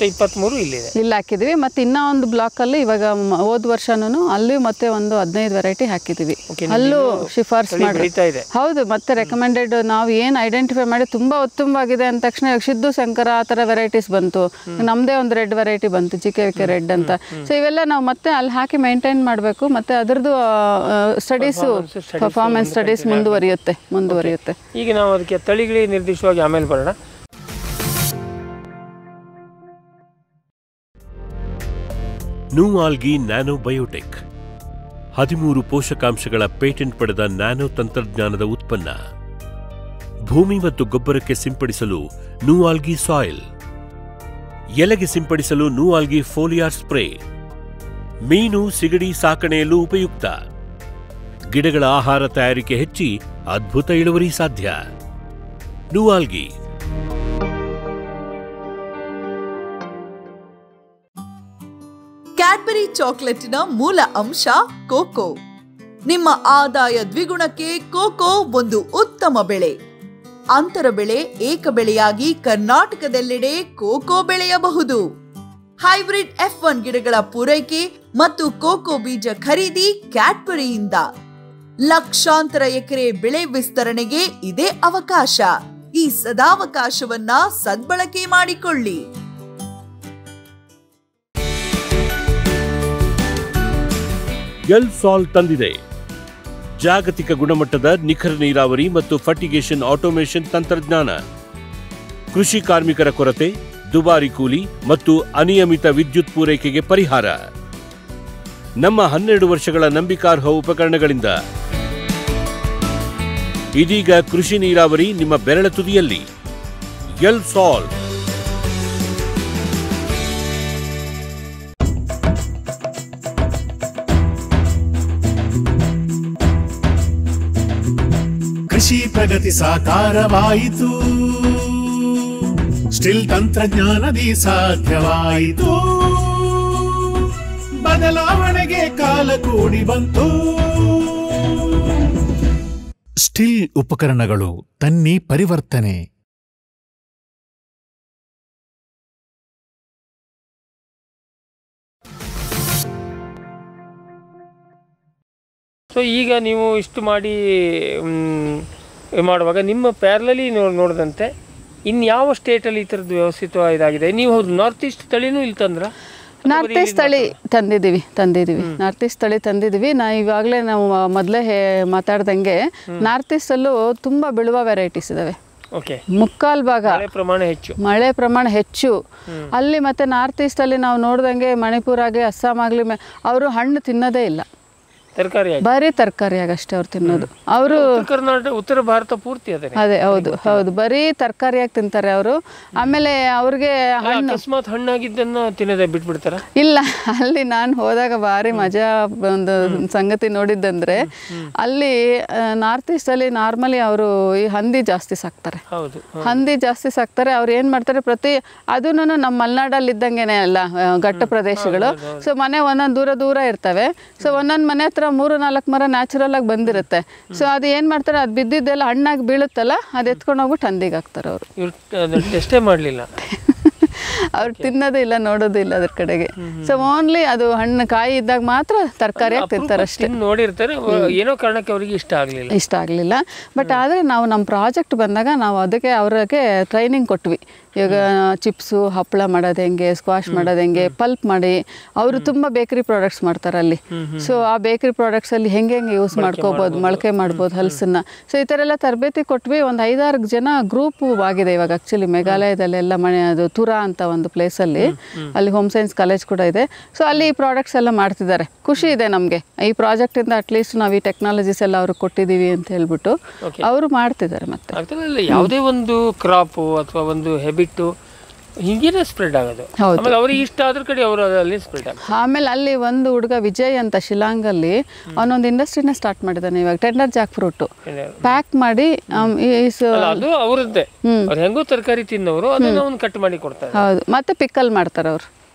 ಇಪ್ಪತ್ತ್ಮೂರು ಇಲ್ಲಿದೆ
ಇಲ್ಲಿ ಹಾಕಿದ್ವಿ ಮತ್ತು ಇನ್ನೂ ಒಂದು ಬ್ಲಾಕಲ್ಲಿ ಇವಾಗ ಮ- ಹೋದ ವರ್ಷನೂ ಅಲ್ಲಿ ಮತ್ತೆ ಒಂದು ಹದಿನೈದು ವೆರೈಟಿ ಹಾಕಿದ್ದೀವಿ
Okay,
ಅಲ್ಲೂ
ನಿಮ್ದು
ಶಿಫಾರ್ಸ್
ತಳಿ
ಮಾಡಿ
ಬೆಳೀತಾ ಇದೆ
ಹೌದು ಮತ್ತೆ ರೆಕಮೆಂಡೆಡ್ ನಾವು ಏನು ಐಡೆಂಟಿಫೈ ಮಾಡಿ ತುಂಬ ಉತ್ತಮವಾಗಿದೆ ಅಂದ ತಕ್ಷಣ ಇವಾಗ ಸಿದ್ದು ಶಂಕರ ಆ ಥರ ವೆರೈಟೀಸ್ ಬಂತು ನಮ್ಮದೇ ಒಂದು ರೆಡ್ ವೆರೈಟಿ ಬಂತು G K V K red ಅಂತ ಸೊ ಇವೆಲ್ಲ ನಾವು ಮತ್ತೆ ಅಲ್ಲಿ ಹಾಕಿ ಮೇಂಟೈನ್ ಮಾಡಬೇಕು ಮತ್ತು ಅದರದ್ದು ಸ್ಟಡೀಸು ಪರ್ಫಾರ್ಮೆನ್ಸ್ ಸ್ಟಡೀಸ್ ಮುಂದುವರಿಯುತ್ತೆ ಮುಂದುವರಿಯುತ್ತೆ
ಈಗ ನಾವು ಅದಕ್ಕೆ ತಳಿಗಳಿಗೆ ನಿರ್ದಿಷ್ಟವಾಗಿ ಆಮೇಲೆ ಬರೋಣ
ನೂಆಲ್ಗಿ ನ್ಯಾನೋ ಬಯೋಟೆಕ್ ಹದಿಮೂರು ಪೋಷಕಾಂಶಗಳ ಪೇಟೆಂಟ್ ಪಡೆದ ನ್ಯಾನೋ ತಂತ್ರಜ್ಞಾನದ ಉತ್ಪನ್ನ ಭೂಮಿ ಮತ್ತು ಗೊಬ್ಬರಕ್ಕೆ ಸಿಂಪಡಿಸಲು ನೂಆಲ್ಗಿ ಸಾಯಿಲ್ ಎಲೆಗೆ ಸಿಂಪಡಿಸಲು ನೂಆಲ್ಗಿ ಫೋಲಿಯಾರ್ ಸ್ಪ್ರೇ ಮೀನು ಸಿಗಡಿ ಸಾಕಣೆಯಲ್ಲೂ ಉಪಯುಕ್ತ ಗಿಡಗಳ ಆಹಾರ ತಯಾರಿಕೆ ಹೆಚ್ಚಿ ಅದ್ಭುತ ಇಳುವರಿ ಸಾಧ್ಯ ನೂಆಲ್ಗಿ
ಕ್ಯಾಡ್ಬರಿ ಚಾಕೊಲೇಟಿನ ಮೂಲ ಅಂಶ ಕೋಕೋ ನಿಮ್ಮ ಆದಾಯ ದ್ವಿಗುಣಕ್ಕೆ ಕೋಕೋ ಒಂದು ಉತ್ತಮ ಬೆಳೆ ಅಂತರ ಬೆಳೆ ಏಕ ಬೆಳೆಯಾಗಿ ಕರ್ನಾಟಕದೆಲ್ಲೆಡೆ ಕೋಕೋ ಬೆಳೆಯಬಹುದು ಹೈಬ್ರಿಡ್ ಎಫ್ ಒನ್ ಗಿಡಗಳ ಪೂರೈಕೆ ಮತ್ತು ಕೋಕೋ ಬೀಜ ಖರೀದಿ ಕ್ಯಾಡ್ಬರಿಯಿಂದ ಲಕ್ಷಾಂತರ ಎಕರೆ ಬೆಳೆ ವಿಸ್ತರಣೆಗೆ ಇದೇ ಅವಕಾಶ ಈ ಸದಾವಕಾಶವನ್ನ ಸದ್ಬಳಕೆ ಮಾಡಿಕೊಳ್ಳಿ
ಎಲ್ ಸಾಲ್ ತಂದಿದೆ ಜಾಗತಿಕ ಗುಣಮಟ್ಟದ ನಿಖರ ನೀರಾವರಿ ಮತ್ತು ಫರ್ಟಿಗೇಷನ್ ಆಟೋಮೇಷನ್ ತಂತ್ರಜ್ಞಾನ ಕೃಷಿ ಕಾರ್ಮಿಕರ ಕೊರತೆ ದುಬಾರಿ ಕೂಲಿ ಮತ್ತು ಅನಿಯಮಿತ ವಿದ್ಯುತ್ ಪೂರೈಕೆಗೆ ಪರಿಹಾರ ನಮ್ಮ ಹನ್ನೆರಡು ವರ್ಷಗಳ ನಂಬಿಕಾರ್ಹ ಉಪಕರಣಗಳಿಂದ ಇದೀಗ ಕೃಷಿ ನೀರಾವರಿ ನಿಮ್ಮ ಬೆರಳ ತುದಿಯಲ್ಲಿ ಎಲ್ ಸಾಲ್
ಕೃಷಿ ಪ್ರಗತಿ ಸಾಕಾರವಾಯಿತು ಸ್ಟಿಲ್ ತಂತ್ರಜ್ಞಾನದಿ ಸಾಧ್ಯವಾಯಿತು ಬದಲಾವಣೆಗೆ ಕಾಲ ಕೂಡಿ ಬಂತು ಸ್ಟಿಲ್ ಉಪಕರಣಗಳು ತನ್ನಿ ಪರಿವರ್ತನೆ
ಸೊ ಈಗ ನೀವು ಇಷ್ಟು ಮಾಡಿ ಮ್, ಮಾಡುವಾಗ ನಿಮ್ಮ ಪ್ಯಾರ್ಲಲಿ ನೋಡಿದಂತೆ ಇನ್ಯಾವ ಸ್ಟೇಟಲ್ಲಿ ಈ ಥರದ್ದು ವ್ಯವಸ್ಥಿತ ಇದಾಗಿದೆ ನೀವು ಹೌದು ನಾರ್ತ್ ಈಸ್ಟ್ ತಳಿನೂ ಇಲ್ಲಿ ತಂದ್ರ
ನಾರ್ತ್ ಈಸ್ಟ್ ತಳಿ ತಂದಿದ್ದೀವಿ ತಂದಿದ್ದೀವಿ ನಾರ್ತ್ ಈಸ್ಟ್ ತಳಿ ತಂದಿದ್ದೀವಿ ನಾ ಇವಾಗಲೇ ನಾವು ಮೊದಲೇ ಹೇ ಮಾತಾಡ್ದಂಗೆ ನಾರ್ತ್ ಈಸ್ಟಲ್ಲೂ ತುಂಬ ಬಿಳುವ ವೆರೈಟೀಸ್ ಇದ್ದಾವೆ
ಓಕೆ
ಮುಕ್ಕಾಲು ಭಾಗ
ಮಳೆ ಪ್ರಮಾಣ ಹೆಚ್ಚು
ಮಳೆ ಪ್ರಮಾಣ ಹೆಚ್ಚು ಅಲ್ಲಿ ಮತ್ತೆ ನಾರ್ತ್ ಈಸ್ಟಲ್ಲಿ ನಾವು ನೋಡ್ದಂಗೆ ಮಣಿಪುರ ಆಗಲಿ ಅಸ್ಸಾಂ ಆಗಲಿ ಅವರು ಹಣ್ಣು ತಿನ್ನೋದೇ ಇಲ್ಲ
ತರಕಾರಿ ಆಗಿ
ಬರೀ ತರಕಾರಿಯಾಗಷ್ಟೇ ಅವ್ರು ತಿನ್ನೋದು ಅವರು
ಉತ್ತರ ಕರ್ನಾಟಕ ಉತ್ತರ ಭಾರತ ಪೂರ್ತಿ ಅದೇ
ಅದೇ ಹೌದು ಹೌದು ಬರೀ ತರಕಾರಿಯಾಗಿ ತಿಂತಾರೆ ಅವರು ಆಮೇಲೆ ಅವ್ರಿಗೆ ಹಣ್ಣು
ಅಕಸ್ಮಾತ್ ಹಣ್ಣಾಗಿದ್ದನ್ನ ತಿನ್ನೋದೇ ಬಿಟ್ಬಿಡ್ತಾರ
ಇಲ್ಲ ಅಲ್ಲಿ ನಾನು ಹೋದಾಗ ಭಾರಿ ಮಜಾ ಒಂದು ಸಂಗತಿ ನೋಡಿದ್ದಂದ್ರೆ ಅಲ್ಲಿ ನಾರ್ತ್ ಈಸ್ಟಲ್ಲಿ ನಾರ್ಮಲಿ ಅವರು ಈ ಹಂದಿ ಜಾಸ್ತಿ ಸಾಕ್ತಾರೆ
ಹೌದು
ಹಂದಿ ಜಾಸ್ತಿ ಸಾಕ್ತಾರೆ ಅವ್ರು ಏನು ಮಾಡ್ತಾರೆ ಪ್ರತಿ ಅದೂ ನಮ್ಮ ಮಲೆನಾಡಲ್ಲಿ ಇದ್ದಂಗೆನೆ ಅಲ್ಲ ಆ, ಘಟ್ಟ ಪ್ರದೇಶಗಳು ಸೊ ಮನೆ ಒಂದೊಂದು ದೂರ ದೂರ ಇರ್ತವೆ ಸೊ ಒಂದೊಂದು ಮನೆ ಹತ್ರ ಮೂರು ನಾಲ್ಕು ಮರ ನ್ಯಾಚುರಲ್ ಆಗಿ ಬಂದಿರುತ್ತೆ ಸೊ ಅದು ಏನು ಮಾಡ್ತಾರೆ ಅದು ಬಿದ್ದಿದ್ದೆಲ್ಲ ಹಣ್ಣಾಗಿ ಬೀಳುತ್ತಲ್ಲ ಅದು ಎತ್ಕೊಂಡು ಹೋಗ್ಬಿಟ್ಟು ಹಂದಿಗೆ ಹಾಕ್ತಾರೆ ಅವರು
ಇವ್ರು ಟೆಸ್ಟೇ ಮಾಡಲಿಲ್ಲ
ಅವ್ರು ತಿನ್ನೋದೇ ಇಲ್ಲ ನೋಡೋದು ಇಲ್ಲ ಅದ್ರ ಕಡೆಗೆ ಸೊ ಓನ್ಲಿ ಅದು ಹಣ್ಣು ಕಾಯಿ ಇದ್ದಾಗ ಮಾತ್ರ ತರಕಾರಿಯಾಗಿ ತಿಂತಾರೆ ಅಷ್ಟೇ
ತಿಂದು ನೋಡಿರ್ತಾರೆ ವ- ಏನೋ ಕಾರಣಕ್ಕೆ ಅವರಿಗೆ ಇಷ್ಟ ಆಗಲಿಲ್ಲ
ಇಷ್ಟ ಆಗಲಿಲ್ಲ ಬಟ್ ಆದರೆ ನಾವು ನಮ್ಮ ಪ್ರಾಜೆಕ್ಟ್ ಬಂದಾಗ ನಾವು ಅದಕ್ಕೆ ಅವ್ರಿಗೆ ಟ್ರೈನಿಂಗ್ ಕೊಟ್ವಿ ಇವಾಗ ಚಿಪ್ಸು ಹಪ್ಪಳ ಮಾಡೋದು ಹೆಂಗೆ ಸ್ಕ್ವಾಶ್ ಮಾಡೋದು ಹೆಂಗೆ ಪಲ್ಪ್ ಮಾಡಿ ಅವರು ತುಂಬ ಬೇಕರಿ ಪ್ರಾಡಕ್ಟ್ಸ್ ಮಾಡ್ತಾರೆ ಅಲ್ಲಿ ಸೊ ಆ ಬೇಕರಿ ಪ್ರಾಡಕ್ಟ್ಸಲ್ಲಿ ಹೆಂಗೆ ಹೆಂಗೆ ಯೂಸ್ ಮಾಡ್ಕೋಬೋದು ಮೊಳಕೆ ಮಾಡ್ಬೋದು ಹಲಸನ್ನ ಸೊ ಈ ಥರ ಎಲ್ಲ ತರಬೇತಿ ಕೊಟ್ವಿ ಒಂದು ಐದಾರು ಜನ ಗ್ರೂಪ್ ಆಗಿದೆ ಇವಾಗ ಆ್ಯಕ್ಚುಲಿ ಮೇಘಾಲಯದಲ್ಲೆಲ್ಲ ಮನೆ ಅದು ತುರಾ ಅಂತ ಒಂದು ಪ್ಲೇಸಲ್ಲಿ ಅಲ್ಲಿ ಹೋಮ್ ಸೈನ್ಸ್ ಕಾಲೇಜ್ ಕೂಡ ಇದೆ ಸೊ ಅಲ್ಲಿ ಈ ಪ್ರಾಡಕ್ಟ್ಸ್ ಎಲ್ಲ ಮಾಡ್ತಿದ್ದಾರೆ ಖುಷಿ ಇದೆ ನಮಗೆ ಈ ಪ್ರಾಜೆಕ್ಟಿಂದ ಅಟ್ಲೀಸ್ಟ್ ನಾವು ಈ ಟೆಕ್ನಾಲಜೀಸ್ ಎಲ್ಲ ಅವ್ರಿಗೆ ಕೊಟ್ಟಿದ್ದೀವಿ ಅಂತ ಹೇಳ್ಬಿಟ್ಟು ಅವರು ಮಾಡ್ತಿದ್ದಾರೆ ಮತ್ತೆ
ಆಗ್ತದಲ್ಲ ಯಾವುದೇ ಒಂದು ಕ್ರಾಪು ಅಥವಾ ಒಂದು ಹೆಬಿಟ್ಟು ಹಿಂಗೇನೆ ಸ್ಪ್ರೆಡ್ ಆಗೋದು
ಹೌದು.
ಆಮೇಲೆ ಅವ್ರಿಗೆ ಇಷ್ಟ ಆದ್ರ ಕಡೆ ಅವರು ಅಲ್ಲಿ ಸ್ಪ್ರೆಡ್ ಆಗೋದು
ಆಮೇಲೆ ಅಲ್ಲಿ ಒಂದು ಹುಡುಗ ವಿಜಯ್ ಅಂತ ಶಿಲಾಂಗಲ್ಲಿ ಅವನೊಂದು ಇಂಡಸ್ಟ್ರಿನ ಸ್ಟಾರ್ಟ್ ಮಾಡಿದ್ದಾನೆ ಇವಾಗ ಟೆಂಡರ್ ಜಾಕ್ ಫ್ರೂಟು ಪ್ಯಾಕ್ ಮಾಡಿ ಆಮ್, ಈ ಸ-
ಅಲ್ಲ ಅದು ಅವರದ್ದೇ ಅವ್ರು ಹೆಂಗೋ ತರಕಾರಿ ತಿನ್ನೋರು ಅದನ್ನ ಅವ್ನು ಕಟ್ ಮಾಡಿ ಕೊಡ್ತಾರೆ
ಹೌದು ಮತ್ತೆ ಪಿಕ್ಕಲ್ ಮಾಡ್ತಾರೆ ಅವರು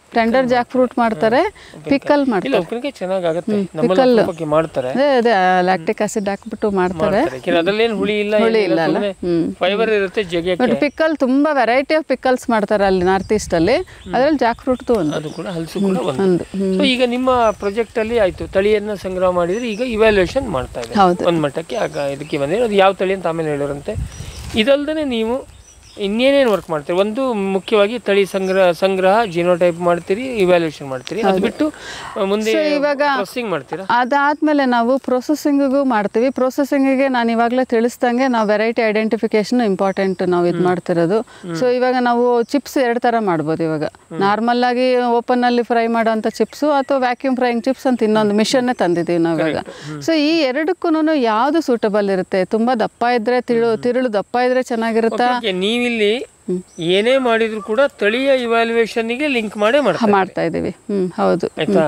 ಟೆಂಡರ್ ಜಾಕ್ ಫ್ರೂಟ್ ಮಾಡ್ತಾರೆ ಪಿಕಲ್
ಇಲ್ಲ
ಮಾಡ್ತಾರೆ
ಉಪ್ಪಿನಕಾಯಿ ಚೆನ್ನಾಗಾಗತ್ತೆ ನಮ್ಮಲ್ಲಿ ಅಪರೂಪಕ್ಕೆ ಮಾಡ್ತಾರೆ
ಅದೇ ಅದೇ ಲ್ಯಾಕ್ಟಿಕ್ ಆಸಿಡ್ ಹಾಕ್ಬಿಟ್ಟು ಮಾಡ್ತಾರೆ
ಯಾಕೆಂದ್ರೆ ಅದ್ರಲ್ಲೇನು ಹುಳಿ ಇಲ್ಲ
ಹುಳಿ ಇಲ್ಲ ಅಲ್ಲ? ಹ್ಮ್.
ಫೈಬರ್ ಇರುತ್ತೆ ಜಗ್ಯಕ್ಕೆ
ಬಟ್ ಪಿಕಲ್ ತುಂಬಾ ವೆರೈಟಿ ಆಫ್ ಪಿಕಲ್ಸ್ ಮಾಡ್ತಾರೆ ಅಲ್ಲಿ ನಾರ್ತ್ ಈಸ್ಟ್ ಅಲ್ಲಿ ಅದ್ರಲ್ಲಿ ಜಾಕ್ ಫ್ರೂಟ್ದು ಒಂದು
ಅದು ಕೂಡ ಹಲಸು ಕೂಡ ಒಂದು
ಒಂದು
ಸೊ ಈಗ ನಿಮ್ಮ ಪ್ರಾಜೆಕ್ಟ್ ಅಲ್ಲಿ ಆಯ್ತು ತಳಿಯನ್ನ ಸಂಗ್ರಹ ಮಾಡಿದ್ರೆ ಈಗ ಇವ್ಯಾಲ್ಯೂಯೇಷನ್ ಮಾಡ್ತಾ ಇದೆ
ಹೌದು.
ಒಂದ್ ಮಟ್ಟಕ್ಕೆ ಆಗ ಇದಕ್ಕೆ ಬಂದಿದೆ ಅದು ಯಾವ ತಳಿ ಅಂತ ಆಮೇಲೆ ಹೇಳೋರಂತೆ ಇದಲ್ದೇ ನೀವು ಇನ್ನೇನೇನು ವರ್ಕ್ ಮಾಡ್ತೀರಿ ಒಂದು ಮುಖ್ಯವಾಗಿ ತಳಿ ಸಂಗ್ರಹ ಸಂಗ್ರಹ ಜಿನೋಟೈಪ್ ಮಾಡ್ತೀರಿ ಇವ್ಯಾಲ್ಯೂಯೇಷನ್ ಮಾಡ್ತೀರಿ ಅದು ಬಿಟ್ಟು ಆ, ಮುಂದೆ
ಇವಾಗ
ಪ್ರೊಸೆಸಿಂಗ್ ಮಾಡ್ತೀರಾ
ಅದಾದ್ಮೇಲೆ ನಾವು ಪ್ರೊಸೆಸಿಂಗಿಗೂ ಮಾಡ್ತೀವಿ ಪ್ರೊಸೆಸಿಂಗಿಗೆ ನಾನು ಇವಾಗಲೇ ತಿಳಿಸ್ದಂಗೆ ನಾವು ವೆರೈಟಿ ಐಡೆಂಟಿಫಿಕೇಶನ್ ಇಂಪಾರ್ಟೆಂಟ್ ನಾವು ಇದು ಮಾಡ್ತಿರೋದು ಸೊ ಇವಾಗ ನಾವು ಚಿಪ್ಸ್ ಎರಡು ಥರ ಮಾಡ್ಬೋದು ಇವಾಗ ನಾರ್ಮಲ್ ಆಗಿ ಓಪನ್ ಅಲ್ಲಿ ಫ್ರೈ ಮಾಡೋಂಥ ಚಿಪ್ಸು ಅಥವಾ ವ್ಯಾಕ್ಯೂಮ್ ಫ್ರೈಯಿಂಗ್ ಚಿಪ್ಸ್ ಅಂತ ಇನ್ನೊಂದು ಮಿಷನ್ನೇ ತಂದಿದ್ದೀವಿ ನಾವು ಇವಾಗ ಸೊ ಈ ಎರಡಕ್ಕೂ ಯಾವುದು ಸೂಟಬಲ್ ಇರುತ್ತೆ ತುಂಬಾ ದಪ್ಪ ಇದ್ರೆ ತಿಳು ತಿರುಳು ದಪ್ಪ ಇದ್ರೆ ಚೆನ್ನಾಗಿರುತ್ತಾ
ಓಕೆ, ನೀವಿಲ್ಲಿ ಏನೇ ಮಾಡಿದ್ರು ಕೂಡ ತಳಿಯ ಇವ್ಯಾಲ್ಯೂಯೇಷನ್ಗೆ ಲಿಂಕ್ ಮಾಡೇ ಮಾಡ್ತಾರೆ
ಮಾಡ್ತಾ ಇದ್ದೀವಿ ಹ್ಮ್ ಹೌದು
ಆಯ್ತಾ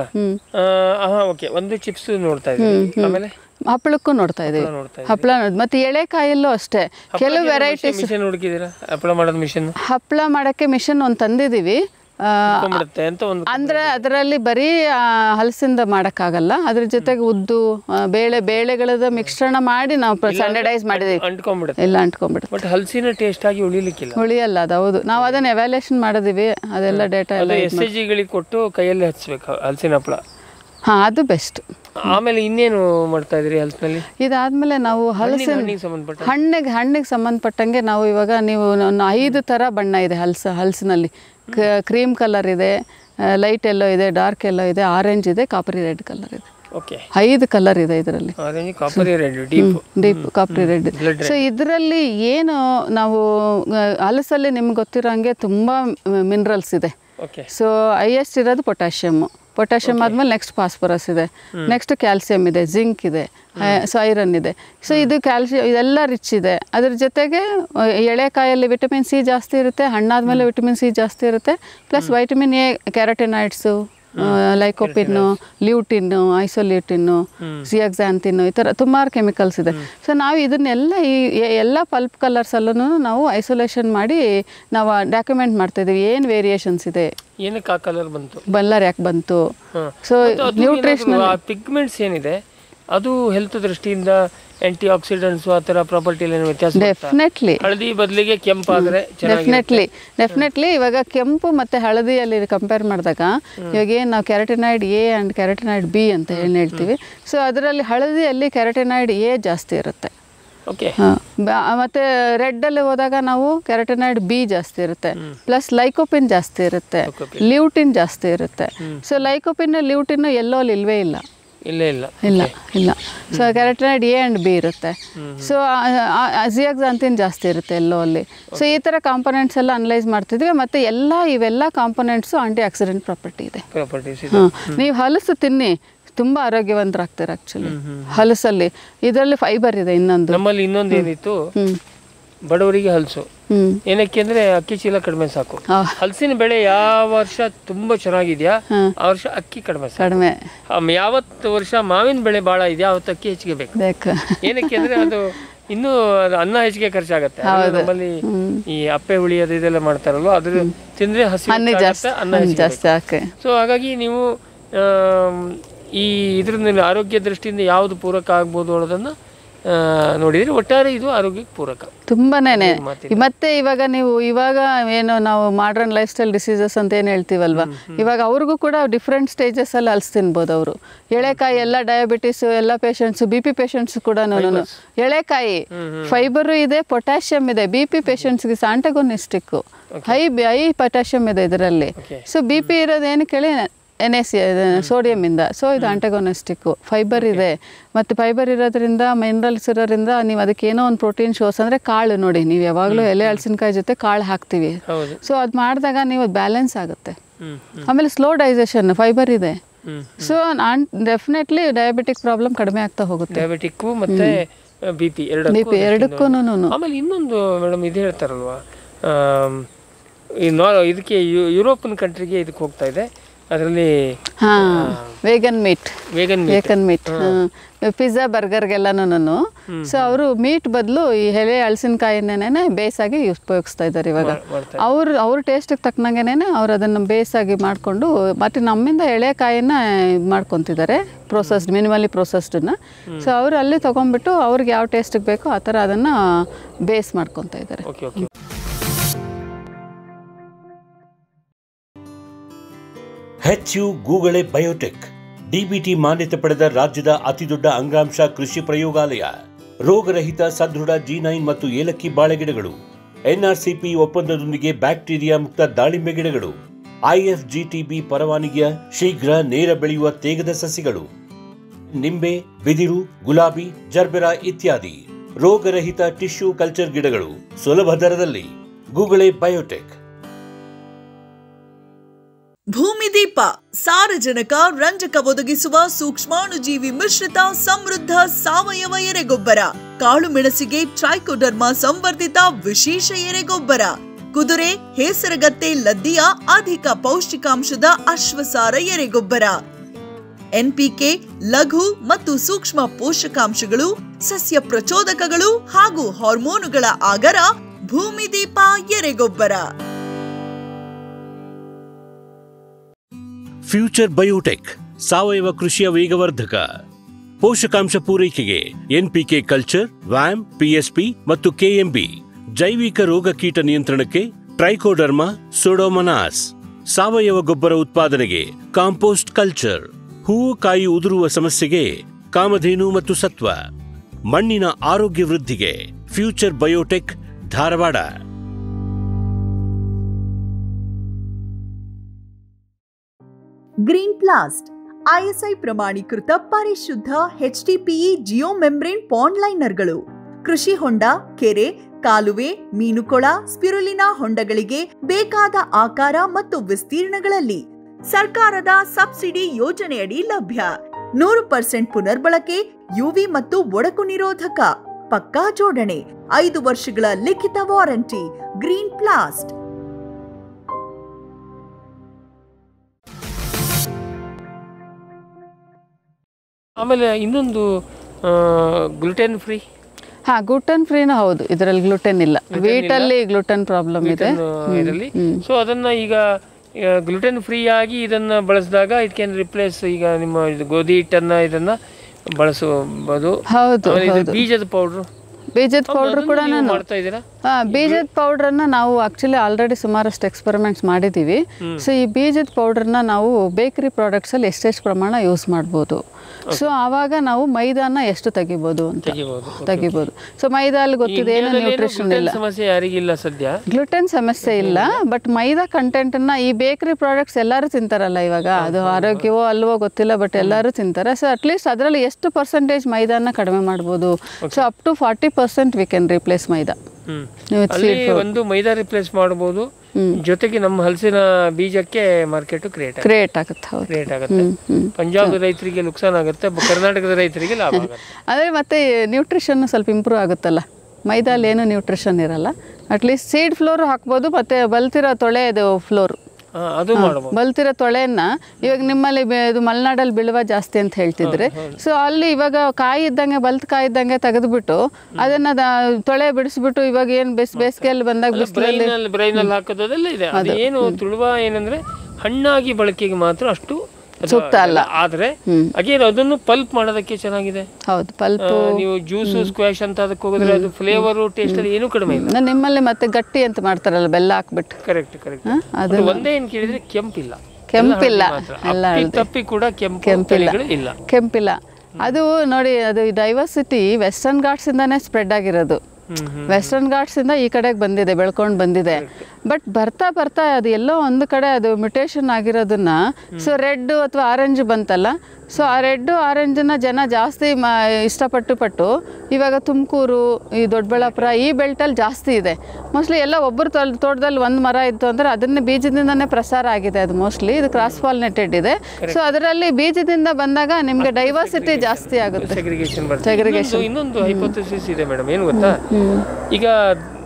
ಆ, ಹಾ ಓಕೆ ಒಂದು ಚಿಪ್ಸ್ ನೋಡ್ತಾ ಇದ್ದೀವಿ ಆಮೇಲೆ
ಹಪ್ಪಳಕ್ಕೂ ನೋಡ್ತಾ ಇದ್ದೀವಿ
ನೋಡ್ತಾ ಇದ್ದೀವಿ.
ಹಪ್ಪಳ ನೋಡ್- ಮತ್ತೆ ಎಳೆಕಾಯಲ್ಲೂ ಅಷ್ಟೇ ಕೆಲವು ವೆರೈಟೀಸ್
ಮಿಷನ್ ಹುಡುಕಿದ್ದೀರಾ ಹಪ್ಪಳ ಮಾಡೋದು ಮಿಷನ್
ಹಪ್ಪಳ ಮಾಡೋಕ್ಕೆ ಮಿಷನ್ ಒಂದು ತಂದಿದ್ದೀವಿ ಆ,
ಕೊಂಡ್ಬಿಡುತ್ತೆ ಅಂತ ಒಂದು
ಅಂದ್ರೆ ಅದರಲ್ಲಿ ಬರೀ ಆ, ಹಲಸಿಂದ ಮಾಡೋಕ್ಕಾಗಲ್ಲ ಅದ್ರ ಜೊತೆಗೆ ಉದ್ದು ಆ, ಬೇಳೆ ಬೇಳೆಗಳದ ಮಿಶ್ರಣ ಮಾಡಿ ನಾವು ಸ್ಟ್ಯಾಂಡರ್ಡೈಸ್ ಮಾಡಿದ್ದೀವಿ
ಅಂಟ್ಕೊಂಡ್ಬಿಡುತ್ತೆ
ಎಲ್ಲ ಅಂಟ್ಕೊಂಡ್ಬಿಡುತ್ತೆ
ಬಟ್ ಹಲಸಿನ ಟೇಸ್ಟ್ ಆಗಿ ಉಳಿಲಿಕ್ಕಿಲ್ಲ
ಉಳಿಯಲ್ಲ ಅದು ಹೌದು ನಾವು ಅದನ್ನ ಎವ್ಯಾಲ್ಯೂಯೇಷನ್ ಮಾಡಿದೀವಿ ಅದೆಲ್ಲ ಡೇಟಾ ಎಲ್ಲ
ಅದು ಎಸ್ ಎ ಜಿಗಳಿಗೆ ಕೊಟ್ಟು ಕೈಯಲ್ಲಿ ಹಚ್ಬೇಕು ಹಲಸಿನ ಹಪ್ಪಳ
ಹಾಂ ಅದು ಬೆಸ್ಟ್
ಆಮೇಲೆ ಇನ್ನೇನು ಮಾಡ್ತಾ ಇದ್ರಿ ಹಲಸಿನಲ್ಲಿ
ಇದಾದ್ಮೇಲೆ ನಾವು ಹಲಸಿನ
ಹಣ್ಣಿಗೆ ಸಂಬಂಧಪಟ್ಟ
ಹಣ್ಣಿಗೆ ಹಣ್ಣಿಗೆ ಸಂಬಂಧಪಟ್ಟಂಗೆ ನಾವು ಇವಾಗ ನೀವು ನನ್ನ ಐದು ಥರ ಬಣ್ಣ ಇದೆ ಹಲ್ಸ ಹಲಸಿನಲ್ಲಿ ಕ್ರೀಮ್ ಕಲರ್ ಇದೆ ಲೈಟ್ ಎಲ್ಲೋ ಇದೆ ಡಾರ್ಕ್ ಎಲ್ಲೋ ಇದೆ ಆರೆಂಜ್ ಇದೆ ಕಾಪರಿ ರೆಡ್ ಕಲರ್ ಇದೆ
ಓಕೆ
ಐದು ಕಲರ್ ಇದೆ ಇದರಲ್ಲಿ
orange coppery red deep
deep coppery red so ಇದರಲ್ಲಿ ಏನು ನಾವು ಆ, ಹಲಸಲ್ಲಿ ನಿಮ್ಗೆ ಗೊತ್ತಿರೋಂಗೆ ತುಂಬ ಮಿನರಲ್ಸ್ ಇದೆ
ಓಕೆ
ಸೊ ಹೈಯೆಸ್ಟ್ ಇರೋದು ಪೊಟ್ಯಾಷಿಯಮ್ಮು ಪೊಟ್ಯಾಷಿಯಮ್ ಆದ್ಮೇಲೆ ನೆಕ್ಸ್ಟ್ ಫಾಸ್ಫರಸ್ ಇದೆ ನೆಕ್ಸ್ಟ್ ಕ್ಯಾಲ್ಸಿಯಂ ಇದೆ ಜಿಂಕ್ ಇದೆ ಸೊ ಐರನ್ ಇದೆ ಸೊ ಇದು ಕ್ಯಾಲ್ಸಿಯಂ ಇದೆಲ್ಲ ರಿಚ್ ಇದೆ ಅದ್ರ ಜೊತೆಗೆ ಆ, ಎಳೆಕಾಯಲ್ಲಿ ವಿಟಮಿನ್ ಸಿ ಜಾಸ್ತಿ ಇರುತ್ತೆ ಹಣ್ಣಾದ್ಮೇಲೆ ವಿಟಮಿನ್ ಸಿ ಜಾಸ್ತಿ ಇರುತ್ತೆ plus vitamin A carotenoids lycopene lutein isolutein zeaxanthin ಈ ಥರ ಸುಮಾರು ಕೆಮಿಕಲ್ಸ್ ಇದೆ ಸೊ ನಾವು ಇದನ್ನೆಲ್ಲ ಈ ಎ- ಎಲ್ಲ ಪಲ್ಪ್ ಕಲರ್ಸಲ್ಲೂ ನಾವು ಐಸೋಲೇಷನ್ ಮಾಡಿ ನಾವು ಡಾಕ್ಯುಮೆಂಟ್ ಮಾಡ್ತಾಯಿದ್ದೀವಿ ಏನು ವೇರಿಯೇಷನ್ಸ್ ಇದೆ
ಏನಕ್ಕೆ ಆ ಕಲರ್ ಬಂತು
ಬಲ್ಲರ್ ಯಾಕೆ ಬಂತು
ಹಾ.
ಸೊ
ಮತ್ತು ಅದು
ನ್ಯೂಟ್ರಿಷನ್
ಏನಾದ್ರು ಆ ಪಿಗ್ಮೆಂಟ್ಸ್ ಏನಿದೆ ಅದು ಹೆಲ್ತ್ ದೃಷ್ಟಿಯಿಂದ ಆಂಟಿ ಆಕ್ಸಿಡೆಂಟ್ಸ್ ಆ ಥರ ಪ್ರಾಪರ್ಟಿ ಏನು ವ್ಯತ್ಯಾಸ ಬರುತ್ತಾ?
ಡೆಫಿನೆಟ್ಲಿ
ಹಳದಿ ಬದಲಿಗೆ ಕೆಂಪಾದ್ರೆ ಚೆನ್ನಾಗಿ
ಡೆಫಿನೆಟ್ಲಿ ಡೆಫಿನೆಟ್ಲಿ ಇವಾಗ ಕೆಂಪು ಮತ್ತು ಹಳದಿಯಲ್ಲಿ ಕಂಪೇರ್ ಮಾಡಿದಾಗ ಇವಾಗ ಏನು ನಾವು carotenoid A and carotenoid B ಅಂತ ಏನು ಹೇಳ್ತೀವಿ ಸೊ ಅದರಲ್ಲಿ ಹಳದಿಯಲ್ಲಿ ಕ್ಯಾರಟಿನೈಡ್ ಎ ಜಾಸ್ತಿ ಇರುತ್ತೆ
ಓಕೆ
ಹಾಂ ಮತ್ತು ರೆಡ್ಡಲ್ಲಿ ಹೋದಾಗ ನಾವು ಕ್ಯಾರಟಿನೈಡ್ ಬಿ ಜಾಸ್ತಿ ಇರುತ್ತೆ ಪ್ಲಸ್ ಲೈಕೋಪಿನ್ ಜಾಸ್ತಿ ಇರುತ್ತೆ ಲ್ಯೂಟಿನ್ ಜಾಸ್ತಿ ಇರುತ್ತೆ ಸೊ ಲೈಕೋಪಿನ್ ಲ್ಯೂಟಿನ್ ಎಲ್ಲೋಲ್ಲಿ ಇಲ್ವೇ ಇಲ್ಲ
ಇಲ್ಲೇ ಇಲ್ಲ
ಇಲ್ಲ ಇಲ್ಲ so carotenoid A and B ಇರುತ್ತೆ ಸೊ ಜಿಯಾಕ್ಸಾಂತಿನ್ ಜಾಸ್ತಿ ಇರುತ್ತೆ ಎಲ್ಲೋ ಅಲ್ಲಿ ಸೊ ಈ ಥರ ಕಾಂಪೊನೆಂಟ್ಸ್ ಎಲ್ಲ ಅನಲೈಸ್ ಮಾಡ್ತಿದ್ವಿ ಮತ್ತು ಎಲ್ಲ ಇವೆಲ್ಲ ಕಾಂಪೊನೆಂಟ್ಸು ಆಂಟಿ ಆಕ್ಸಿಡೆಂಟ್ ಪ್ರಾಪರ್ಟಿ ಇದೆ
ಪ್ರಾಪರ್ಟೀಸ್ ಇದೆ
ಹಾಂ ನೀವು ಹಲಸು ತಿನ್ನಿ ತುಂಬ ಆರೋಗ್ಯವಂತರಾಗ್ತೀರ ಆ್ಯಕ್ಚುಲಿ ಹಲಸಲ್ಲಿ ಇದರಲ್ಲಿ ಫೈಬರ್ ಇದೆ ಇನ್ನೊಂದು
ನಮ್ಮಲ್ಲಿ ಇನ್ನೊಂದು ಏನಿತ್ತು
ಹ್ಞೂ
ಬಡವರಿಗೆ ಹಲಸು
ಹ್ಞೂ
ಏನಕ್ಕೆ ಅಂದ್ರೆ ಅಕ್ಕಿ ಚೀಲ ಕಡಿಮೆ ಸಾಕು
ಆ.
ಹಲಸಿನ ಬೆಳೆ ಯಾವ ವರ್ಷ ತುಂಬಾ ಚೆನ್ನಾಗಿದ್ಯಾ ಆ ವರ್ಷ ಅಕ್ಕಿ ಕಡಿಮೆ ಸಾಕು
ಕಡಿಮೆ
ಆಮ್, ಯಾವತ್ತು ವರ್ಷ ಮಾವಿನ ಬೆಳೆ ಭಾಳ ಇದೆಯಾ ಅವತ್ತು ಅಕ್ಕಿ ಹೆಚ್ಚಿಗೆ ಬೇಕು
ಬೇಕು
ಏನಕ್ಕೆ ಅಂದ್ರೆ ಅದು ಇನ್ನೂ ಅದು ಅನ್ನ ಹೆಚ್ಚಿಗೆ ಖರ್ಚಾಗತ್ತೆ ಅದು ನಮ್ಮಲ್ಲಿ ಈ ಅಪ್ಪೆ ಹುಳಿ ಅದು ಇದೆಲ್ಲ ಮಾಡ್ತಾರಲ್ವ ಅದ್ರ ತಿಂದ್ರೆ ಹಸಿ
ಹಣ್ಣು ಜಾಸ್ತಿ
ಅನ್ನ
ಹಣ್ಣು
ಹೆಚ್ಚಿಗೆ
ಜಾಸ್ತಿ ಹಾಕಿ
ಸೊ ಹಾಗಾಗಿ ನೀವು ಆಮ್, ಈ ಇದ್ರಿಂದ ಆರೋಗ್ಯ ದೃಷ್ಟಿಯಿಂದ ಯಾವುದು ಪೂರಕ ಆಗ್ಬೋದು ಅನ್ನೋದನ್ನ ಆ, ನೋಡಿದ್ರೆ ಒಟ್ಟಾರೆ ಇದು ಆರೋಗ್ಯಕ್ಕೆ ಪೂರಕ
ತುಂಬಾನೇ ಮತ್ತೆ ಇವಾಗ ನೀವು ಇವಾಗ ಏನು ನಾವು ಮಾಡ್ರನ್ ಲೈಫ್ ಸ್ಟೈಲ್ ಡಿಸೀಸಸ್ ಅಂತ ಏನು ಹೇಳ್ತೀವಲ್ವಾ ಇವಾಗ ಅವ್ರಿಗೂ ಕೂಡ ಡಿಫ್ರೆಂಟ್ ಸ್ಟೇಜಸ್ ಅಲ್ಲಿ ಹಲ್ಸ್ ತಿನ್ಬೋದು ಅವರು ಎಳೆಕಾಯಿ ಎಲ್ಲ ಡಯಾಬಿಟಿಸ್ ಎಲ್ಲ ಪೇಷಂಟ್ಸ್ ಬಿ ಪಿ ಪೇಷಂಟ್ಸ್ ಕೂಡ ಎಳೆಕಾಯಿ ಫೈಬರು ಇದೆ ಪೊಟ್ಯಾಷಿಯಮ್ ಇದೆ ಬಿ ಪಿ ಪೇಷಂಟ್ಸ್ಗೆ ಸಾಂಟಗೋನಿಸ್ಟಿಕ್ಕು ಹೈ ಹೈ ಪೊಟ್ಯಾಷಿಯಮ್ ಇದೆ ಇದರಲ್ಲಿ ಸೊ ಬಿ ಪಿ ಇರೋದು ಏನು ಕೇಳಿ ಎನ್ ಎಸ್ ಸೋಡಿಯಮಿಂದ ಸೊ ಇದು ಆಂಟಗೋನಿಸ್ಟಿಕ್ಕು ಫೈಬರ್ ಇದೆ ಮತ್ತು ಫೈಬರ್ ಇರೋದ್ರಿಂದ ಮಿನರಲ್ಸ್ ಇರೋದ್ರಿಂದ ನೀವು ಅದಕ್ಕೆ ಏನೋ ಒಂದು ಪ್ರೋಟೀನ್ ಶೋಸ್ ಅಂದರೆ ಕಾಳು ನೋಡಿ ನೀವು ಯಾವಾಗಲೂ ಎಲೆ ಹಲಸಿನಕಾಯಿ ಜೊತೆ ಕಾಳು ಹಾಕ್ತೀವಿ
ಹೌದು
ಸೊ ಅದು ಮಾಡಿದಾಗ ನೀವು ಬ್ಯಾಲೆನ್ಸ್ ಆಗುತ್ತೆ
ಹ್ಮ್
ಆಮೇಲೆ ಸ್ಲೋ ಡೈಜೆಷನ್ ಫೈಬರ್ ಇದೆ
ಹ್ಮ್
ಸೊ ನಾನ್ ಡೆಫಿನೆಟ್ಲಿ ಡಯಾಬಿಟಿಕ್ ಪ್ರಾಬ್ಲಮ್ ಕಡಿಮೆ ಆಗ್ತಾ ಹೋಗುತ್ತೆ
ಡಯಾಬಿಟಿಕ್ಕು ಮತ್ತೆ ಬಿ ಪಿ ಎರಡಕ್ಕೂ
ಬಿ ಪಿ ಎರಡಕ್ಕೂ
ಆಮೇಲೆ ಇನ್ನೊಂದು ಮೇಡಮ್ ಇದು ಹೇಳ್ತಾರಲ್ವಾ ಆಮ್, ಈ ನಾ ಇದಕ್ಕೆ ಯು- ಯುರೋಪಿಯನ್ ಕಂಟ್ರಿಗೆ ಇದಕ್ಕೆ ಹೋಗ್ತಾ ಇದೆ ಅದರಲ್ಲಿ
ಹಾ vegan meat
vegan
vegan meat pizza ಬರ್ಗರ್ಗೆಲ್ಲನೂ ಸೊ ಅವರು ಮೀಟ್ ಬದಲು ಈ ಎಲೆ ಹಲಸಿನಕಾಯಿನೇನೆ ಬೇಸಾಗಿ ಉಪಯೋಗಿಸ್ತಾ ಇದ್ದಾರೆ ಇವಾಗ
ಮಾಡ್ತಾ
ಅವ್ರು ಅವ್ರ ಟೇಸ್ಟಿಗೆ ತಕ್ಕನಂಗೆನೇ ಅವ್ರು ಅದನ್ನು ಬೇಸಾಗಿ ಮಾಡಿಕೊಂಡು ಮತ್ತು ನಮ್ಮಿಂದ ಎಳೆಕಾಯಿನ ಇದು ಮಾಡ್ಕೊತಿದ್ದಾರೆ ಪ್ರೊಸೆಸ್ಡ್ ಮಿನಿಮಲಿ ಪ್ರೊಸೆಸ್ಡನ್ನ ಸೊ ಅವರು ಅಲ್ಲಿ ತೊಗೊಂಡ್ಬಿಟ್ಟು ಅವ್ರಿಗೆ ಯಾವ ಟೇಸ್ಟಿಗೆ ಬೇಕೋ ಆ ಥರ ಅದನ್ನು ಬೇಸ್ ಮಾಡ್ಕೊತಾ ಇದ್ದಾರೆ
ಓಕೆ ಓಕೆ
ಹೆಚ್ಯು ಗೂಗಳೆ ಬಯೋಟೆಕ್ ಡಿಬಿಟಿ ಮಾನ್ಯತೆ ಪಡೆದ ರಾಜ್ಯದ ಅತಿದೊಡ್ಡ ಅಂಗಾಂಶ ಕೃಷಿ ಪ್ರಯೋಗಾಲಯ ರೋಗರಹಿತ ಸದೃಢ ಜಿ ನೈನ್ ಮತ್ತು ಏಲಕ್ಕಿ ಬಾಳೆ ಗಿಡಗಳು ಎನ್ಆರ್ಸಿಪಿ ಒಪ್ಪಂದದೊಂದಿಗೆ ಬ್ಯಾಕ್ಟೀರಿಯಾ ಮುಕ್ತ ದಾಳಿಂಬೆ ಗಿಡಗಳು ಐಎಫ್ಜಿಟಿಬಿ ಪರವಾನಗಿಯ ಶೀಘ್ರ ನೇರ ಬೆಳೆಯುವ ತೇಗದ ಸಸಿಗಳು ನಿಂಬೆ ಬಿದಿರು ಗುಲಾಬಿ ಜರ್ಬೆರಾ ಇತ್ಯಾದಿ ರೋಗರಹಿತ ಟಿಶ್ಯೂ ಕಲ್ಚರ್ ಗಿಡಗಳು ಸುಲಭ ದರದಲ್ಲಿ ಗೂಗಳೆ ಬಯೋಟೆಕ್
ಭೂಮಿದೀಪ ಸಾರಜನಕ ರಂಜಕ ಒದಗಿಸುವ ಸೂಕ್ಷ್ಮಾಣುಜೀವಿ ಮಿಶ್ರಿತ ಸಮೃದ್ಧ ಸಾವಯವ ಎರೆಗೊಬ್ಬರ ಕಾಳು ಮೆಣಸಿಗೆ ಟ್ರೈಕೋಡರ್ಮಾ ಸಂವರ್ಧಿತ ವಿಶೇಷ ಎರೆಗೊಬ್ಬರ ಕುದುರೆ ಹೇಸರಗತ್ತೆ ಲದ್ದಿಯ ಅಧಿಕ ಪೌಷ್ಟಿಕಾಂಶದ ಅಶ್ವಸಾರ ಎರೆಗೊಬ್ಬರ ಎನ್ಪಿಕೆ ಲಘು ಮತ್ತು ಸೂಕ್ಷ್ಮ ಪೋಷಕಾಂಶಗಳು ಸಸ್ಯ ಪ್ರಚೋದಕಗಳು ಹಾಗೂ ಹಾರ್ಮೋನುಗಳ ಆಗರ ಭೂಮಿದೀಪ ಎರೆಗೊಬ್ಬರ
ಫ್ಯೂಚರ್ ಬಯೋಟೆಕ್ ಸಾವಯವ ಕೃಷಿಯ ವೇಗವರ್ಧಕ ಪೋಷಕಾಂಶ ಪೂರೈಕೆಗೆ ಎನ್ಪಿಕೆ ಕಲ್ಚರ್ ವ್ಯಾಮ್ ಪಿಎಸ್ಪಿ ಮತ್ತು ಕೆಎಂಬಿ ಜೈವಿಕ ರೋಗ ಕೀಟ ನಿಯಂತ್ರಣಕ್ಕೆ ಟ್ರೈಕೋಡರ್ಮಾ ಸೊಡೋಮನಾಸ್ ಸಾವಯವ ಗೊಬ್ಬರ ಉತ್ಪಾದನೆಗೆ ಕಾಂಪೋಸ್ಟ್ ಕಲ್ಚರ್ ಹೂವು ಕಾಯಿ ಉದುರುವ ಸಮಸ್ಯೆಗೆ ಕಾಮಧೇನು ಮತ್ತು ಸತ್ವ ಮಣ್ಣಿನ ಆರೋಗ್ಯ ವೃದ್ಧಿಗೆ Future Biotech Dharwad
Green Plast ISI ಪ್ರಮಾಣೀಕೃತ ಪರಿಶುದ್ಧ ಎಚ್ಡಿಪಿಇ ಜಿಯೋ ಮೆಂಬ್ರೇನ್ ಪಾಂಡ್ ಲೈನರ್ಗಳು ಕೃಷಿ ಹೊಂಡ ಕೆರೆ ಕಾಲುವೆ ಮೀನುಕೊಳ ಸ್ಪಿರುಲಿನಾ ಹೊಂಡಗಳಿಗೆ ಬೇಕಾದ ಆಕಾರ ಮತ್ತು ವಿಸ್ತೀರ್ಣಗಳಲ್ಲಿ ಸರ್ಕಾರದ ಸಬ್ಸಿಡಿ ಯೋಜನೆಯಡಿ ಲಭ್ಯ ನೂರು ಪರ್ಸೆಂಟ್ ಪುನರ್ಬಳಕೆ ಯುವಿ ಮತ್ತು ಒಡಕು ನಿರೋಧಕ ಪಕ್ಕಾ ಜೋಡಣೆ ಐದು ವರ್ಷಗಳ ಲಿಖಿತ ವಾರಂಟಿ ಗ್ರೀನ್ ಪ್ಲಾಸ್ಟ್
ಆಮೇಲೆ ಇನ್ನೊಂದು ಗ್ಲುಟೆನ್ ಫ್ರೀ
ಹಾ ಗ್ಲುಟನ್ ಫ್ರೀನೂ ಹೌದು ಇದರಲ್ಲಿ ಗ್ಲುಟೆನ್ ಇಲ್ಲ ವೀಟಲ್ಲಿ ಗ್ಲುಟನ್ ಪ್ರಾಬ್ಲಮ್ ಇದೆ
ಇದರಲ್ಲಿ ಸೊ ಅದನ್ನ ಈಗ ಗ್ಲುಟೆನ್ ಫ್ರೀ ಆಗಿ ಇದನ್ನ ಬಳಸಿದಾಗ ಇಟ್ ಕ್ಯಾನ್ ರಿಪ್ಲೇಸ್ ಈಗ ನಿಮ್ಮ ಇದು ಗೋಧಿ ಹಿಟ್ಟನ್ನ ಇದನ್ನ ಬಳಸಬಹುದು
ಹೌದು
ಆಮೇಲೆ ಇದು ಬೀಜದ ಪೌಡ್ರು
ಬೀಜದ ಪೌಡ್ರ್ ಕೂಡ ನಾನು
ಮಾಡ್ತಾ ಇದ್ದೀರಾ
ಹಾ ಬೀಜದ ಪೌಡ್ರನ್ನ ನಾವು ಆಕ್ಚುಲಿ ಆಲ್ರೆಡಿ ಸುಮಾರಷ್ಟು ಎಕ್ಸ್ಪೆರಿಮೆಂಟ್ಸ್ ಮಾಡಿದ್ದೀವಿ ಸೊ ಈ ಬೀಜದ ಪೌಡ್ರನ್ನ ನಾವು ಬೇಕರಿ ಪ್ರಾಡಕ್ಟ್ಸಲ್ಲಿ ಎಷ್ಟೆಷ್ಟು ಪ್ರಮಾಣ ಯೂಸ್ ಮಾಡ್ಬೋದು ಸೊ ಆವಾಗ ನಾವು ಮೈದಾನ ಎಷ್ಟು ತೆಗಿಬೋದು ಅಂತ
ತೆಗಿಬಹುದು
ತೆಗಿಬೋದು ಸೊ ಮೈದಾ ಅಲ್ಲಿ ಗೊತ್ತಿದೆ ಏನು ನ್ಯೂಟ್ರಿಷನ್ ಇಲ್ಲ
ಸಮಸ್ಯೆ ಯಾರಿಗಿಲ್ಲ ಸದ್ಯ
ಗ್ಲುಟೆನ್ ಸಮಸ್ಯೆ ಇಲ್ಲ ಬಟ್ ಮೈದಾ ಕಂಟೆಂಟನ್ನ ಈ ಬೇಕರಿ ಪ್ರಾಡಕ್ಟ್ಸ್ ಎಲ್ಲರೂ ತಿಂತಾರಲ್ಲ ಇವಾಗ ಅದು ಆರೋಗ್ಯವೋ ಅಲ್ವೋ ಗೊತ್ತಿಲ್ಲ ಬಟ್ ಎಲ್ಲರೂ ತಿಂತಾರೆ ಸೊ ಅಟ್ಲೀಸ್ಟ್ ಅದರಲ್ಲಿ ಎಷ್ಟು ಪರ್ಸೆಂಟೇಜ್ ಮೈದಾನ ಕಡಿಮೆ ಮಾಡ್ಬೋದು so up to forty percent we can replace maida
ಹ್ಮ್
ನೀವು
ಅಲ್ಲಿ ಒಂದು ಮೈದಾ ರಿಪ್ಲೇಸ್ ಮಾಡಬಹುದು ಜೊತೆಗೆ ನಮ್ಮ ಹಲಸಿನ ಬೀಜಕ್ಕೆ ಮಾರ್ಕೆಟ್ ಕ್ರಿಯೇಟ್
ಕ್ರಿಯೇಟ್ ಆಗುತ್ತೆ ಹೌದು
ಕ್ರಿಯೇಟ್ ಆಗುತ್ತೆ ಪಂಜಾಬ್ ರೈತರಿಗೆ ನುಕ್ಸಾನ್ ಆಗುತ್ತೆ ಬ- ಕರ್ನಾಟಕದ ರೈತರಿಗೆ ಲಾಭ ಆಗುತ್ತೆ
ಆದರೆ ಮತ್ತೆ ನ್ಯೂಟ್ರಿಷನ್ ಸ್ವಲ್ಪ ಇಂಪ್ರೂವ್ ಆಗುತ್ತಲ್ಲ ಮೈದಾಲಿ ಏನು ನ್ಯೂಟ್ರಿಷನ್ ಇರಲ್ಲ ಅಟ್ಲೀಸ್ಟ್ ಸೀಡ್ ಫ್ಲೋರ್ ಹಾಕ್ಬೋದು ಮತ್ತು ಬಲ್ತಿರೋ ತೊಳೆದು ಫ್ಲೋರ್
ಹಾ, ಅದು ಮಾಡಬಹುದು
ಬಲ್ತಿರೋ ತೊಳೆಯನ್ನ ಇವಾಗ ನಿಮ್ಮಲ್ಲಿ ಬೆ- ಇದು ಮಲೆನಾಡಲ್ಲಿ ಬೀಳುವ ಜಾಸ್ತಿ ಅಂತ ಹೇಳ್ತಿದ್ರೆ ಸೊ ಅಲ್ಲಿ ಇವಾಗ ಕಾಯಿ ಇದ್ದಂಗೆ ಬಲ್ತ್ ಕಾಯಿ ಇದ್ದಂಗೆ ತೆಗೆದುಬಿಟ್ಟು ಅದನ್ನ ದ- ತೊಳೆ ಬಿಡಿಸ್ಬಿಟ್ಟು ಇವಾಗ ಏನು ಬೇಸ್ ಬೇಸಿಗೆಯಲ್ಲಿ ಬಂದಾಗ ಬಿಸಿಲಲ್ಲಿ
ಬ್ರೈನಲ್ಲಿ ಬ್ರೈನಲ್ಲಿ ಹಾಕೋದೆಲ್ಲ ಇದೆ ಅದು ಏನು ತುಳುವ ಏನಂದ್ರೆ ಹಣ್ಣಾಗಿ ಬಳಕೆಗೆ ಮಾತ್ರ ಅಷ್ಟು ಅದು
ಸೂಕ್ತ ಅಲ್ಲ.
ಆದ್ರೆ ಅಗೇನ್ ಅದನ್ನು ಪಲ್ಪ್ ಮಾಡೋದಕ್ಕೆ ಚೆನ್ನಾಗಿದೆ
ಹೌದು ಪಲ್ಪ್
ಆ, ನೀವು ಜ್ಯೂಸು ಸ್ಕ್ವಾಶ್ ಅಂತ ಅದಕ್ಕೆ ಹೋಗಿದ್ರೆ ಅದು ಫ್ಲೇವರು ಟೇಸ್ಟ್ ಅಲ್ಲಿ ಏನೂ ಕಡಿಮೆ ಇಲ್ಲ
ನಿಮ್ಮಲ್ಲಿ ಮತ್ತೆ ಗಟ್ಟಿ ಅಂತ ಮಾಡ್ತಾರಲ್ಲ ಬೆಲ್ಲ ಹಾಕ್ಬಿಟ್ಟು
ಕರೆಕ್ಟ್ ಕರೆಕ್ಟ್
ಅದು
ಒಂದೇ ಏನ್ ಕೇಳಿದ್ರೆ ಕೆಂಪಿಲ್ಲ
ಕೆಂಪಿಲ್ಲ
ಎಲ್ಲ ಹಳದಿ ಮಾತ್ರ.
ಎಲ್ಲ
ಅಪ್ಪಿ
ಹಳದಿ.
ತಪ್ಪಿ ಕೂಡ ಕೆಂಪು
ಕೆಂಪಿಲ್ಲ
ತಳಿಗಳು ಇಲ್ಲ
ಕೆಂಪಿಲ್ಲ ಅದು ನೋಡಿ ಅದು ಡೈವರ್ಸಿಟಿ ವೆಸ್ಟರ್ನ್ ಘಾಟ್ಸಿಂದಾನೇ ಸ್ಪ್ರೆಡ್ ಆಗಿರೋದು
ಹ್ಮ್ ಹ್ಮ್
ವೆಸ್ಟರ್ನ್ ಘಾಟ್ಸಿಂದ ಈ ಕಡೆಗೆ ಬಂದಿದೆ ಬೆಳ್ಕೊಂಡು ಬಂದಿದೆ ಬಟ್ ಬರ್ತಾ ಬರ್ತಾ ಅದು ಎಲ್ಲೋ ಒಂದು ಕಡೆ ಅದು ಮ್ಯುಟೇಷನ್ ಆಗಿರೋದನ್ನ ಸೊ ರೆಡ್ ಅಥವಾ ಆರೆಂಜ್ ಬಂತಲ್ಲ ಸೊ ಆ ರೆಡ್ಡು ಆರೆಂಜನ್ನ ಜನ ಜಾಸ್ತಿ ಮ ಇಷ್ಟಪಟ್ಟು ಪಟ್ಟು ಇವಾಗ ತುಮಕೂರು ಈ ದೊಡ್ಡಬಳ್ಳಾಪುರ ಈ ಬೆಲ್ಟಲ್ಲಿ ಜಾಸ್ತಿ ಇದೆ ಮೋಸ್ಟ್ಲಿ ಎಲ್ಲ ಒಬ್ಬರು ತೋಲ್ ತೋಟದಲ್ಲಿ ಒಂದು ಮರ ಇತ್ತು ಅಂದರೆ ಅದನ್ನೇ ಬೀಜದಿಂದನೇ ಪ್ರಸಾರ ಆಗಿದೆ ಅದು ಮೋಸ್ಟ್ಲಿ ಇದು ಕ್ರಾಸ್ ಪಾಲಿನೇಟೆಡ್ ಇದೆ ಸೊ ಅದರಲ್ಲಿ ಬೀಜದಿಂದ ಬಂದಾಗ ನಿಮಗೆ ಡೈವರ್ಸಿಟಿ ಜಾಸ್ತಿ ಆಗುತ್ತೆ
ಸೆಗ್ರಿಗೇಷನ್ ಬರ್ತದೆ
Segregation.
ಇನ್ನೊಂದು- ಇನ್ನೊಂದು ಹೈಪೋಥಿಸಿಸ್ ಇದೆ ಮೇಡಮ್ ಏನು ಗೊತ್ತಾ ಈಗ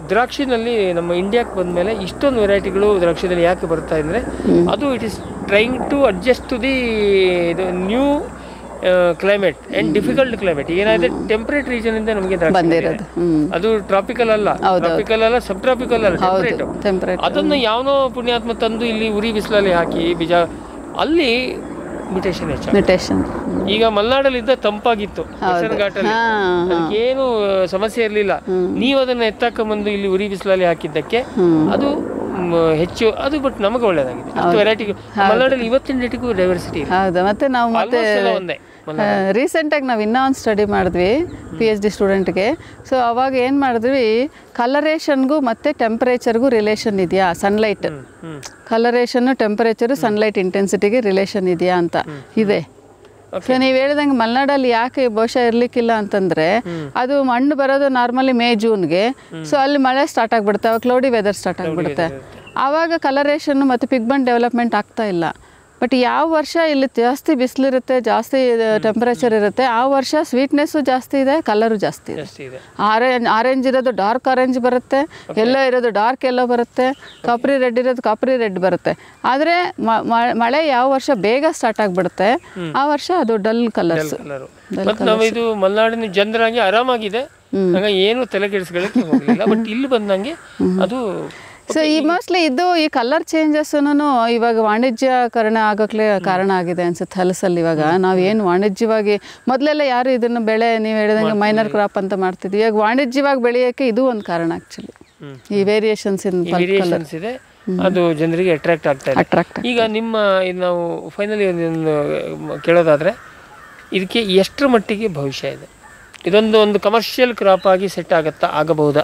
ದ್ರಾಕ್ಷಿನಲ್ಲಿ ನಮ್ಮ ಇಂಡಿಯಾಕ್ಕೆ ಬಂದಮೇಲೆ ಇಷ್ಟೊಂದು ವೆರೈಟಿಗಳು ದ್ರಾಕ್ಷಿದಲ್ಲಿ ಯಾಕೆ ಬರ್ತಾ ಅಂದರೆ ಅದು it is trying to adjust to the ಇದು new climate and difficult climate ಏನಾಗಿದೆ ಟೆಂಪ್ರೇಟ್ ರೀಜನಿಂದ ನಮಗೆ ದ್ರಾಕ್ಷಿ
ಬಂದಿರೋದು ಹ್ಮ್
ಅದು ಟ್ರಾಪಿಕಲ್ ಅಲ್ಲ ಟ್ರಾಪಿಕಲ್ ಅಲ್ಲ ಸಬ್ ಟ್ರಾಪಿಕಲ್ ಅಲ್ಲ ಟೆಂಪ್ರೇಟ್
ಟೆಂಪರೇಟ್
ಅದನ್ನು ಯಾವನೋ ಪುಣ್ಯಾತ್ಮ ತಂದು ಇಲ್ಲಿ ಉರಿ ಬಿಸಿಲಲ್ಲಿ ಹಾಕಿ ಬೀಜ ಅಲ್ಲಿ ಮ್ಯೂಟೇಷನ್ ಹೆಚ್ಚಾಗ
ಮ್ಯೂಟೇಷನ್
ಈಗ ಮಲೆನಾಡಲ್ಲಿದ್ದ ತಂಪಾಗಿತ್ತು ಘಾಟಲ್ಲಿ
ಹಾ
ಏನು ಸಮಸ್ಯೆ ಇರಲಿಲ್ಲ ನೀವು ಅದನ್ನ ಎತ್ತಾಕೊಂಬಂದು ಇಲ್ಲಿ ಉರಿ ಬಿಸಿಲಲ್ಲಿ ಹಾಕಿದ್ದಕ್ಕೆ ಅದು ಮ್, ಹೆಚ್ಚು ಅದು ಬಟ್ ನಮಗೆ ಒಳ್ಳೇದಾಗಿದೆ ಅಷ್ಟು ವೆರೈಟಿ ಮಲೆನಾಡಲ್ಲಿ ಇವತ್ತಿನ ಡೇಟಿಗೂ ಡೈವರ್ಸಿಟಿ ಇದೆ
ಹೌದು ಮತ್ತೆ ನಾವು ಮತ್ತೆ
ಆಲ್ಮೋಸ್ಟ್ ಎಲ್ಲ ಒಂದೇ ಮಲೆನಾಡು.
ರೀಸೆಂಟಾಗಿ ನಾವು ಇನ್ನೂ ಒಂದು ಸ್ಟಡಿ ಮಾಡಿದ್ವಿ ಪಿ ಎಚ್ ಡಿ ಸ್ಟೂಡೆಂಟ್ಗೆ ಸೊ ಅವಾಗ ಏನು ಮಾಡಿದ್ವಿ ಕಲರೇಷನ್ಗೂ ಮತ್ತು ಟೆಂಪ್ರೇಚರ್ಗೂ ರಿಲೇಷನ್ ಇದೆಯಾ ಸನ್ಲೈಟ್
ಹ್ಮ್.
ಕಲರೇಷನ್ನು ಟೆಂಪರೇಚರು ಸನ್ಲೈಟ್ ಇಂಟೆನ್ಸಿಟಿಗೆ ರಿಲೇಷನ್ ಇದೆಯಾ ಅಂತ ಇದೆ ಸೊ ನೀವು ಹೇಳ್ದಂಗೆ ಮಲೆನಾಡಲ್ಲಿ ಯಾಕೆ ಬಹುಶಃ ಇರ್ಲಿಕ್ಕಿಲ್ಲ ಅಂತಂದ್ರೆ ಅದು ಮಣ್ಣು ಬರೋದು ನಾರ್ಮಲಿ ಮೇ ಜೂನ್ಗೆ ಸೊ ಅಲ್ಲಿ ಮಳೆ ಸ್ಟಾರ್ಟ್ ಆಗಿಬಿಡುತ್ತೆ ಅವಾಗ ಕ್ಲೌಡಿ ವೆದರ್ ಸ್ಟಾರ್ಟ್ ಆಗಿಬಿಡುತ್ತೆ ಆವಾಗ ಕಲರೇಷನ್ ಮತ್ತು ಪಿಗ್ಮೆಂಟ್ ಡೆವಲಪ್ಮೆಂಟ್ ಆಗ್ತಾ ಇಲ್ಲ ಬಟ್ ಯಾವ ವರ್ಷ ಇಲ್ಲಿ ಜಾಸ್ತಿ ಬಿಸಿಲಿರುತ್ತೆ ಜಾಸ್ತಿ ಟೆಂಪರೇಚರ್ ಇರುತ್ತೆ ಆ ವರ್ಷ ಸ್ವೀಟ್ನೆಸ್ಸು ಜಾಸ್ತಿ ಇದೆ ಕಲರು ಜಾಸ್ತಿ ಇದೆ
ಜಾಸ್ತಿ ಇದೆ
ಆರೆಂಜ್ ಆರೆಂಜ್ ಇರೋದು ಡಾರ್ಕ್ ಆರೆಂಜ್ ಬರುತ್ತೆ ಎಲ್ಲೋ ಇರೋದು ಡಾರ್ಕ್ ಎಲ್ಲೋ ಬರುತ್ತೆ ಕಾಪ್ರಿ ರೆಡ್ ಇರೋದು ಕಾಪ್ರಿ ರೆಡ್ ಬರುತ್ತೆ ಆದರೆ ಮಳೆ ಯಾವ ವರ್ಷ ಬೇಗ ಸ್ಟಾರ್ಟ್ ಆಗಿಬಿಡುತ್ತೆ ಆ ವರ್ಷ ಅದು ಡಲ್ ಕಲರ್ಸ್
ಕಲರು ಮತ್ತು ನಾವು ಇದು ಮಲೆನಾಡಿನ ಜನರಾಗಿ ಆರಾಮಾಗಿದೆ ಹಂಗಾಗಿ ಏನು ತಲೆ ಕೆಡಿಸ್ಕೊಳ್ಳೋಕೆ ಹೋಗಲಿಲ್ಲ ಬಟ್ ಇಲ್ಲಿ ಬಂದಂಗೆ ಅದು
ಸೊ ಈ ಮೋಸ್ಟ್ಲಿ ಇದು ಈ ಕಲರ್ ಚೇಂಜಸ್ನು ಇವಾಗ ವಾಣಿಜ್ಯಕರಣ ಆಗೋಕ್ಲೆ ಕಾರಣ ಆಗಿದೆ ಅನ್ಸುತ್ತೆ ಹಲಸಲ್ಲಿ ಇವಾಗ ನಾವು ಏನು ವಾಣಿಜ್ಯವಾಗಿ ಮೊದಲೆಲ್ಲ ಯಾರು ಇದನ್ನು ಬೆಳೆ ನೀವು ಹೇಳಿದಂಗೆ ಮೈನರ್ ಕ್ರಾಪ್ ಅಂತ ಮಾಡ್ತಿದ್ವಿ ಇವಾಗ ವಾಣಿಜ್ಯವಾಗಿ ಬೆಳೆಯೋಕ್ಕೆ ಇದು ಒಂದು ಕಾರಣ ಆ್ಯಕ್ಚುಲಿ ಈ ವೇರಿಯೇಷನ್ಸ್ ಇನ್
ವೇರಿಯೇಷನ್ಸ್ ಇದೆ ಅದು ಜನರಿಗೆ ಅಟ್ರಾಕ್ಟ್ ಆಗ್ತಾ ಇದೆ
ಅಟ್ರಾಕ್ಟ್
ಈಗ ನಿಮ್ಮ ಇದು ನಾವು ಫೈನಲಿ ಒಂದು ಕೇಳೋದಾದ್ರೆ ಇದಕ್ಕೆ ಎಷ್ಟರ ಮಟ್ಟಿಗೆ ಭವಿಷ್ಯ ಇದೆ ಇದೊಂದು ಒಂದು ಕಮರ್ಷಿಯಲ್ ಕ್ರಾಪ್ ಆಗಿ ಸೆಟ್ ಆಗತ್ತಾ ಆಗಬಹುದಾ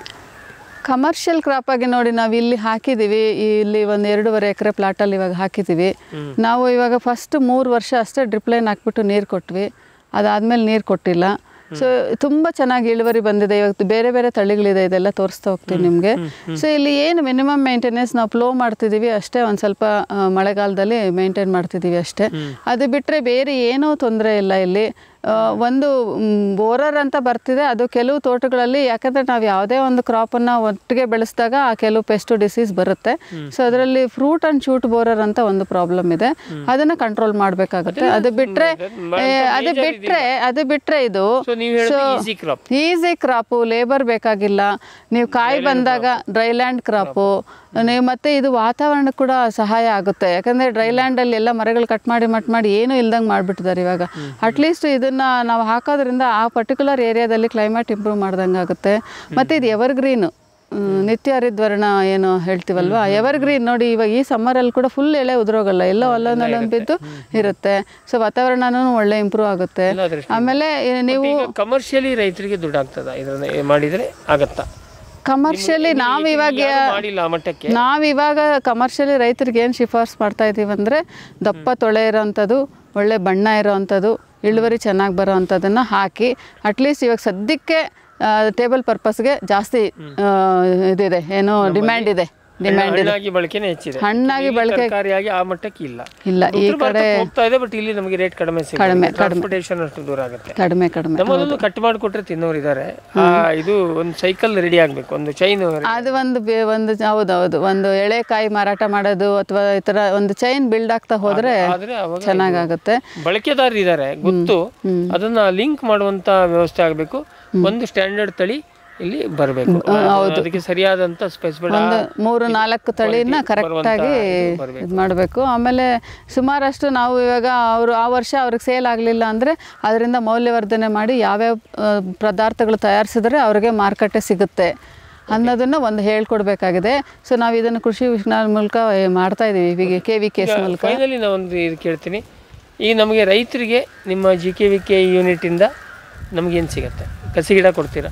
ಕಮರ್ಷಿಯಲ್ ಕ್ರಾಪ್ ಆಗಿ ನೋಡಿ ನಾವು ಇಲ್ಲಿ ಹಾಕಿದ್ದೀವಿ ಇಲ್ಲಿ ಒಂದು ಎರಡೂವರೆ ಎಕರೆ ಪ್ಲಾಟಲ್ಲಿ ಇವಾಗ ಹಾಕಿದ್ದೀವಿ ನಾವು ಇವಾಗ ಫಸ್ಟ್ ಮೂರು ವರ್ಷ ಅಷ್ಟೇ ಡ್ರಿಪ್ ಲೈನ್ ಹಾಕ್ಬಿಟ್ಟು ನೀರು ಕೊಟ್ವಿ ಅದಾದಮೇಲೆ ನೀರು ಕೊಟ್ಟಿಲ್ಲ ಸೊ ತುಂಬ ಚೆನ್ನಾಗಿ ಇಳುವರಿ ಬಂದಿದೆ ಇವತ್ತು ಬೇರೆ ಬೇರೆ ತಳಿಗಳಿದೆ ಇದೆಲ್ಲ ತೋರಿಸ್ತಾ ಹೋಗ್ತೀನಿ ನಿಮಗೆ ಸೊ ಇಲ್ಲಿ ಏನು ಮಿನಿಮಮ್ ಮೇಂಟೆನೆನ್ಸ್ ನಾವು ಫ್ಲೋ ಮಾಡ್ತಿದ್ದೀವಿ ಅಷ್ಟೇ ಒಂದು ಸ್ವಲ್ಪ ಆ, ಮಳೆಗಾಲದಲ್ಲಿ ಮೇಂಟೈನ್ ಮಾಡ್ತಿದ್ದೀವಿ ಅಷ್ಟೇ ಅದು ಬಿಟ್ಟರೆ ಬೇರೆ ಏನೂ ತೊಂದರೆ ಇಲ್ಲ ಇಲ್ಲಿ ಆ, ಒಂದು ಬೋರರ್ ಅಂತ ಬರ್ತಿದೆ ಅದು ಕೆಲವು ತೋಟಗಳಲ್ಲಿ ಯಾಕಂದರೆ ನಾವು ಯಾವುದೇ ಒಂದು ಕ್ರಾಪನ್ನು ಒಟ್ಟಿಗೆ ಬೆಳೆಸಿದಾಗ ಆ ಕೆಲವು ಪೆಸ್ಟು ಡಿಸೀಸ್ ಬರುತ್ತೆ ಸೊ ಅದರಲ್ಲಿ ಫ್ರೂಟ್ ಆ್ಯಂಡ್ ಶೂಟ್ ಬೋರರ್ ಅಂತ ಒಂದು ಪ್ರಾಬ್ಲಮ್ ಇದೆ ಅದನ್ನು ಕಂಟ್ರೋಲ್ ಮಾಡಬೇಕಾಗುತ್ತೆ ಅದು ಬಿಟ್ಟರೆ ಅದು ಬಿಟ್ಟರೆ ಅದು ಬಿಟ್ಟರೆ ಇದು
ಸೊ ನೀವು ಹೇಳೋದು easy crop
easy crop labour ಬೇಕಾಗಿಲ್ಲ ನೀವು ಕಾಯಿ ಬಂದಾಗ ಡ್ರೈಲ್ಯಾಂಡ್ ಕ್ರಾಪು ನೀವು ಮತ್ತೆ ಇದು ವಾತಾವರಣ ಕೂಡ ಸಹಾಯ ಆಗುತ್ತೆ ಯಾಕಂದರೆ ಡ್ರೈಲ್ಯಾಂಡಲ್ಲಿ ಎಲ್ಲ ಮರಗಳು ಕಟ್ ಮಾಡಿ ಮಟ್ ಮಾಡಿ ಏನೂ ಇಲ್ದಂಗೆ ಮಾಡಿಬಿಟ್ಟಿದ್ದಾರೆ ಇವಾಗ ಅಟ್ಲೀಸ್ಟ್ ಇದನ್ನು ನಾವು ಹಾಕೋದ್ರಿಂದ ಆ ಪರ್ಟಿಕ್ಯುಲರ್ ಏರಿಯಾದಲ್ಲಿ ಕ್ಲೈಮೇಟ್ ಇಂಪ್ರೂವ್ ಮಾಡ್ದಂಗೆ ಆಗುತ್ತೆ ಮತ್ತು ಇದು ಎವರ್ಗ್ರೀನು ನಿತ್ಯ ಹರಿದ್ವರ್ಣ ಏನು ಹೇಳ್ತೀವಲ್ವಾ ಎವರ್ಗ್ರೀನ್ ನೋಡಿ ಇವಾಗ ಈ ಸಮ್ಮರಲ್ಲಿ ಕೂಡ ಫುಲ್ ಎಳೆ ಉದುರೋಗಲ್ಲ ಎಲ್ಲೋ ಅಲ್ಲೊಂದಲ್ಲೊಂದು ಬಿದ್ದು ಇರುತ್ತೆ ಸೊ ವಾತಾವರಣನೂ ಒಳ್ಳೆ ಇಂಪ್ರೂವ್ ಆಗುತ್ತೆ
ಎಲ್ಲ ದೃಷ್ಟಿ
ಆಮೇಲೆ ಈ ನೀವು
ಈಗ ಕಮರ್ಷಿಯಲಿ ರೈತರಿಗೆ ದುಡ್ಡು ಆಗ್ತದ ಇದನ್ನ ಮಾಡಿದ್ರೆ ಆಗತ್ತಾ
ಕಮರ್ಷಿಯಲಿ ನಾವು ಇವಾಗ
ಯಾರು ಮಾಡಿಲ್ಲ ಆ ಮಟ್ಟಕ್ಕೆ
ನಾವಿವಾಗ ಕಮರ್ಷಿಯಲಿ ರೈತರಿಗೆ ಏನು ಶಿಫಾರಸು ಮಾಡ್ತಾ ಇದ್ದೀವಿ ಅಂದರೆ ದಪ್ಪ ತೊಳೆ ಇರೋವಂಥದ್ದು ಒಳ್ಳೆ ಬಣ್ಣ ಇರೋವಂಥದ್ದು ಇಳುವರಿ ಚೆನ್ನಾಗಿ ಬರೋ ಅಂಥದ್ದನ್ನು ಹಾಕಿ ಅಟ್ಲೀಸ್ಟ್ ಇವಾಗ ಸದ್ಯಕ್ಕೆ ಟೇಬಲ್ ಪರ್ಪಸ್ಗೆ ಜಾಸ್ತಿ ಆ, ಇದಿದೆ ಏನೋ ಡಿಮ್ಯಾಂಡ್ ಇದೆ ಡಿಮ್ಯಾಂಡ್ ಇದೆ
ಹಣ್ಣಾಗಿ ಬಳಕೆನೇ ಹೆಚ್ಚಿದೆ
ಹಣ್ಣಾಗಿ
ಇಲ್ಲಿ
ಬಳಕೆ
ತರಕಾರಿಯಾಗಿ ಆ ಮಟ್ಟಕ್ಕೆ ಇಲ್ಲ
ಇಲ್ಲ ಈ
ಉತ್ತರ ಭಾರತಕ್ಕೆ ಹೋಗ್ತಾ ಇದೆ ಬಟ್ ಇಲ್ಲಿ ನಮಗೆ ರೇಟ್ ಕಡಿಮೆ ಸಿಗುತ್ತೆ ಟ್ರಾನ್ಸ್ಪೋರ್ಟೇಷನ್ ಅಷ್ಟು ದೂರ ಆಗುತ್ತೆ
ಕಡಿಮೆ ಕಡಿಮೆ
ನಮ್ಮದೊಂದು ಕಟ್ ಮಾಡಿಕೊಟ್ರೆ ತಿನ್ನೋರು ಇದ್ದಾರೆ ಆ, ಇದು ಒಂದು ಸೈಕಲ್ ರೆಡಿ ಆಗ್ಬೇಕು ಒಂದು ಚೈನ್
ಅದು ಒಂದು ಬೇ ಒಂದು ಹೌದೌದು ಒಂದು ಎಳೆಕಾಯಿ ಮಾರಾಟ ಮಾಡೋದು ಅಥವಾ ಈ ಥರ ಒಂದು ಚೈನ್ ಬಿಲ್ಡ್ ಆಗ್ತಾ ಹೋದರೆ
ಆದ್ರೆ ಅವಾಗ
ಚೆನ್ನಾಗಾಗುತ್ತೆ
ಬಳಕೆದಾರರು ಇದ್ದಾರೆ ಗೊತ್ತು ಅದನ್ನ ಲಿಂಕ್ ಮಾಡುವಂತ ವ್ಯವಸ್ಥೆ ಆಗಬೇಕು ಒಂದು ಸ್ಟ್ಯಾಂಡರ್ಡ್ ತಳಿ ಇಲ್ಲಿ ಬರಬೇಕು ಅದಕ್ಕೆ ಸರಿಯಾದಂತ ಸ್ಪೆಸಿಫೈಡ್
ಒಂದು ಮೂರು ನಾಲ್ಕು ತಳಿನ ಕರೆಕ್ಟಾಗಿ ಇದು ಮಾಡಬೇಕು ಆಮೇಲೆ ಸುಮಾರಷ್ಟು ನಾವು ಇವಾಗ ಅವರು ಆ ವರ್ಷ ಅವ್ರಿಗೆ ಸೇಲ್ ಆಗಲಿಲ್ಲ ಅಂದರೆ ಅದರಿಂದ ಮೌಲ್ಯವರ್ಧನೆ ಮಾಡಿ ಯಾವ್ಯಾವ ಆ, ಪದಾರ್ಥಗಳು ತಯಾರಿಸಿದ್ರೆ ಅವ್ರಿಗೆ ಮಾರುಕಟ್ಟೆ ಸಿಗುತ್ತೆ ಅನ್ನೋದನ್ನು ಒಂದು ಹೇಳ್ಕೊಡ್ಬೇಕಾಗಿದೆ ಸೊ ನಾವು ಇದನ್ನು ಕೃಷಿ ವಿಜ್ಞಾನ ಮೂಲಕ ಏ, ಮಾಡ್ತಾ ಇದ್ದೀವಿ ಈಗ ಕೆ ವಿ ಕೆಸ್ ಮೂಲಕ
ಫೈನಲಿ ನಾನು ಒಂದು ಇದು ಕೇಳ್ತೀನಿ ಈಗ ನಮಗೆ ರೈತರಿಗೆ ನಿಮ್ಮ ಜಿ ಕೆ ವಿ ಕೆ ಯೂನಿಟಿಂದ ನಮಗೇನು ಸಿಗುತ್ತೆ ಕಸಿ ಗಿಡ ಕೊಡ್ತೀರಾ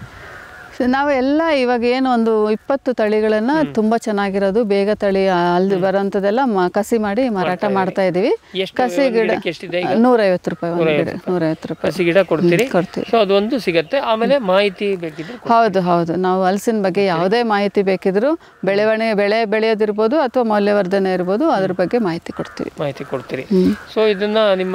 ಸೊ ನಾವು ಎಲ್ಲ ಇವಾಗ ಏನು ಒಂದು ಇಪ್ಪತ್ತು ತಳಿಗಳನ್ನು ತುಂಬ ಚೆನ್ನಾಗಿರೋದು ಬೇಗ ತಳಿ ಅಲ್ಲಿ ಬರೋಂಥದ್ದೆಲ್ಲ ಮ- ಕಸಿ ಮಾಡಿ ಮಾರಾಟ ಮಾಡ್ತಾ ಇದ್ದೀವಿ
ಎಷ್ಟು
ಕಸಿ
ಒಂದು
ಗಿಡ
ಗಿಡಕ್ಕೆ ಎಷ್ಟಿದೆ ಈಗ?
ನೂರೈವತ್ತು ರೂಪಾಯಿ ಒಂದು ಗಿಡ ನೂರೈವತ್ತು ರೂಪಾಯಿ
ಕಸಿ ಗಿಡ ಕೊಡ್ತೀರಿ
ಕೊಡ್ತೀವಿ
ಸೊ ಅದೊಂದು ಸಿಗತ್ತೆ ಆಮೇಲೆ ಮಾಹಿತಿ ಬೇಕಿದ್ರೆ ಕೊಡಿ.
ಹೌದು ಹೌದು ನಾವು ಹಲಸಿನ ಬಗ್ಗೆ ಯಾವುದೇ ಮಾಹಿತಿ ಬೇಕಿದ್ರೂ ಬೆಳವಣಿಗೆ ಬೆಳೆ ಬೆಳೆಯೋದಿರ್ಬೋದು ಅಥವಾ ಮೌಲ್ಯವರ್ಧನೆ ಇರ್ಬೋದು ಅದ್ರ ಬಗ್ಗೆ ಮಾಹಿತಿ ಕೊಡ್ತೀವಿ
ಮಾಹಿತಿ ಕೊಡ್ತೀರಿ ಸೊ ಇದನ್ನ ನಿಮ್ಮ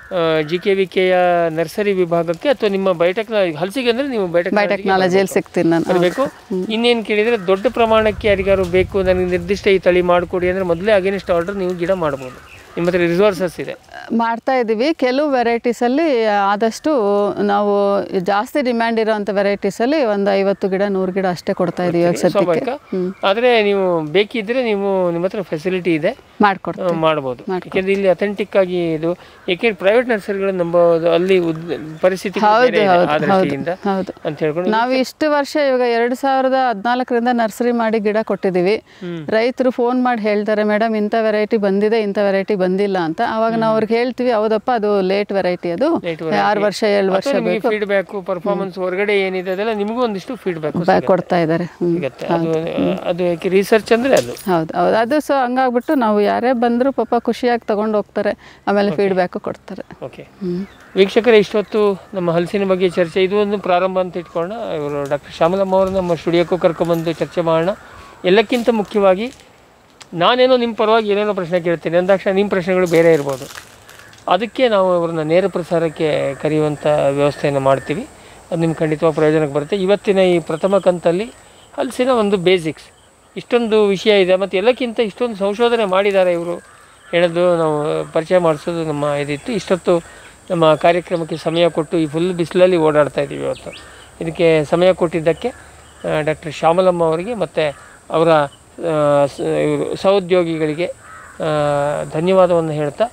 ಜಿ ಕೆ ವಿ ಕೆಯ ನರ್ಸರಿ ವಿಭಾಗಕ್ಕೆ ಅಥವಾ ನಿಮ್ಮ ಬಯೋಟೆಕ್ನಾಲಜಿ ಹಲಸಿಗೆ ಅಂದರೆ ನೀವು
ಬಯೋಟೆಕ್ನಾಲಜಿಯಲ್ಲಿ ಸಿಗ್ತೀನಿ ನಾನು
ಬರಬೇಕು ಇನ್ನೇನು ಕೇಳಿದರೆ ದೊಡ್ಡ ಪ್ರಮಾಣಕ್ಕೆ ಯಾರಿಗಾರು ಬೇಕು ನನಗೆ ನಿರ್ದಿಷ್ಟ ಈ ತಳಿ ಮಾಡಿಕೊಡಿ ಅಂದರೆ ಮೊದಲೇ ಅಗೇನಿಸ್ಟ್ ಆರ್ಡರ್ ನೀವು ಗಿಡ ಮಾಡ್ಬೋದು ನಿಮ್ಮ ಹತ್ರ ರಿಸೋರ್ಸಸ್ ಇದೆ
ಮಾಡ್ತಾ ಇದ್ದೀವಿ ಕೆಲವು ವೆರೈಟೀಸಲ್ಲಿ ಆದಷ್ಟು ನಾವು ಜಾಸ್ತಿ ಡಿಮ್ಯಾಂಡ್ ಇರೋವಂಥ ವೆರೈಟೀಸಲ್ಲಿ ಒಂದು ಐವತ್ತು ಗಿಡ ನೂರು ಗಿಡ ಅಷ್ಟೇ ಕೊಡ್ತಾ ಇದ್ದೀವಿ ಇವಾಗ ಸದ್ಯಕ್ಕೆ
ಸ್ವಾಭಾವಿಕ ಆದರೆ ನೀವು ಬೇಕಿದ್ದರೆ ನೀವು ನಿಮ್ಮ ಹತ್ರ ಫೆಸಿಲಿಟಿ ಇದೆ
ಮಾಡಿಕೊಡ್ತೀವಿ
ಆ, ಮಾಡ್ಬೋದು ಯಾಕೆಂದ್ರೆ ಇಲ್ಲಿ ಅಥೆಂಟಿಕ್ ಆಗಿ ಇದು ಏಕೆಂದ್ರೆ ಪ್ರೈವೇಟ್ ನರ್ಸರಿಗಳನ್ನ ನಂಬೋದು ಅಲ್ಲಿ ಉದ್- ಪರಿಸ್ಥಿತಿ ಬೇರೆ ಇದೆ ಆ ದೃಷ್ಟಿಯಿಂದ
ಹೌದು
ಅಂತ ಹೇಳ್ಕೊಂಡು
ನಾವು ಇಷ್ಟು ವರ್ಷ ಇವಾಗ ಎರಡು ಸಾವಿರದ ಹದಿನಾಲ್ಕರಿಂದ ನರ್ಸರಿ ಮಾಡಿ ಗಿಡ ಕೊಟ್ಟಿದ್ದೀವಿ ರೈತರು ಫೋನ್ ಮಾಡಿ ಹೇಳ್ತಾರೆ ಮೇಡಮ್ ಇಂಥ ವೆರೈಟಿ ಬಂದಿದೆ ಇಂಥ ವೆರೈಟಿ ಬಂದಿಲ್ಲ ಅಂತ ಅವಾಗ ನಾವು ಅವ್ರಿಗೆ ಹೇಳ್ತೀವಿ ಹೌದಪ್ಪ ಅದು ಲೇಟ್ ವೆರೈಟಿ ಅದು
Late
ಆರು ವರ್ಷ ಏಳು ವರ್ಷ
ಅಥವಾ ನಿಮಗೆ
ಬೇಕು
ಫೀಡ್ಬ್ಯಾಕ್ ಪರ್ಫಾರ್ಮೆನ್ಸ್ ಹೊರಗಡೆ ಏನಿದೆ ಅದೆಲ್ಲ ನಿಮಗೂ ಒಂದಿಷ್ಟು ಫೀಡ್ಬ್ಯಾಕ್
ಬ- ಕೊಡ್ತಾ ಇದ್ದಾರೆ ಹ್ಮ್.
ಸಿಗುತ್ತೆ ಅದು ಅದು ಯಾಕೆ ರಿಸರ್ಚ್ ಅಂದ್ರೆ ಅದು
ಹೌದು ಹೌದು ಅದು ಸೊ ಹಂಗಾಗ್ಬಿಟ್ಟು ನಾವು ಯಾರೇ ಬಂದರೂ ಪಾಪ ಖುಷಿಯಾಗಿ ತಗೊಂಡು ಹೋಗ್ತಾರೆ ಆಮೇಲೆ ಫೀಡ್ಬ್ಯಾಕು ಕೊಡ್ತಾರೆ
ಓಕೆ ವೀಕ್ಷಕರೇ ಇಷ್ಟೊತ್ತು ನಮ್ಮ ಹಲಸಿನ ಬಗ್ಗೆ ಚರ್ಚೆ ಇದು ಒಂದು ಪ್ರಾರಂಭ ಅಂತ ಇಟ್ಕೊಳ್ಳೋಣ ಇವರು ಡಾಕ್ಟರ್ ಶ್ಯಾಮಲಮ್ಮ ಅವರು ನಮ್ಮ ಸ್ಟುಡಿಯೋಕ್ಕೂ ಕರ್ಕೊಂಬಂದು ಚರ್ಚೆ ಮಾಡೋಣ ಎಲ್ಲಕ್ಕಿಂತ ಮುಖ್ಯವಾಗಿ ನಾನೇನೋ ನಿಮ್ಮ ಪರವಾಗಿ ಏನೇನೋ ಪ್ರಶ್ನೆ ಕೇಳ್ತೀನಿ ಅಂದಾಕ್ಷಣ ನಿಮ್ಮ ಪ್ರಶ್ನೆಗಳು ಬೇರೆ ಇರ್ಬೋದು ಅದಕ್ಕೆ ನಾವು ಅವ್ರನ್ನ ನೇರ ಪ್ರಸಾರಕ್ಕೆ ಕರೆಯುವಂಥ ವ್ಯವಸ್ಥೆಯನ್ನು ಮಾಡ್ತೀವಿ ಅದು ನಿಮ್ಗೆ ಖಂಡಿತವಾಗಿ ಪ್ರಯೋಜನಕ್ಕೆ ಬರುತ್ತೆ ಇವತ್ತಿನ ಈ ಪ್ರಥಮ ಕಂತಲ್ಲಿ ಹಲಸಿನ ಒಂದು ಬೇಸಿಕ್ಸ್ ಇಷ್ಟೊಂದು ವಿಷಯ ಇದೆ ಮತ್ತು ಎಲ್ಲಕ್ಕಿಂತ ಇಷ್ಟೊಂದು ಸಂಶೋಧನೆ ಮಾಡಿದ್ದಾರೆ ಇವರು ಹೇಳೋದು ನಾವು ಪರಿಚಯ ಮಾಡಿಸೋದು ನಮ್ಮ ಇದಿತ್ತು ಇಷ್ಟೊತ್ತು ನಮ್ಮ ಕಾರ್ಯಕ್ರಮಕ್ಕೆ ಸಮಯ ಕೊಟ್ಟು ಈ ಫುಲ್ ಬಿಸಿಲಲ್ಲಿ ಓಡಾಡ್ತಾ ಇದ್ದೀವಿ ಇವತ್ತು ಇದಕ್ಕೆ ಸಮಯ ಕೊಟ್ಟಿದ್ದಕ್ಕೆ ಡಾಕ್ಟರ್ ಶ್ಯಾಮಲಮ್ಮ ಅವರಿಗೆ ಮತ್ತು ಅವರ ಆ, ಸ- ಇವರು ಸಹೋದ್ಯೋಗಿಗಳಿಗೆ ಆ, ಧನ್ಯವಾದವನ್ನು ಹೇಳ್ತಾ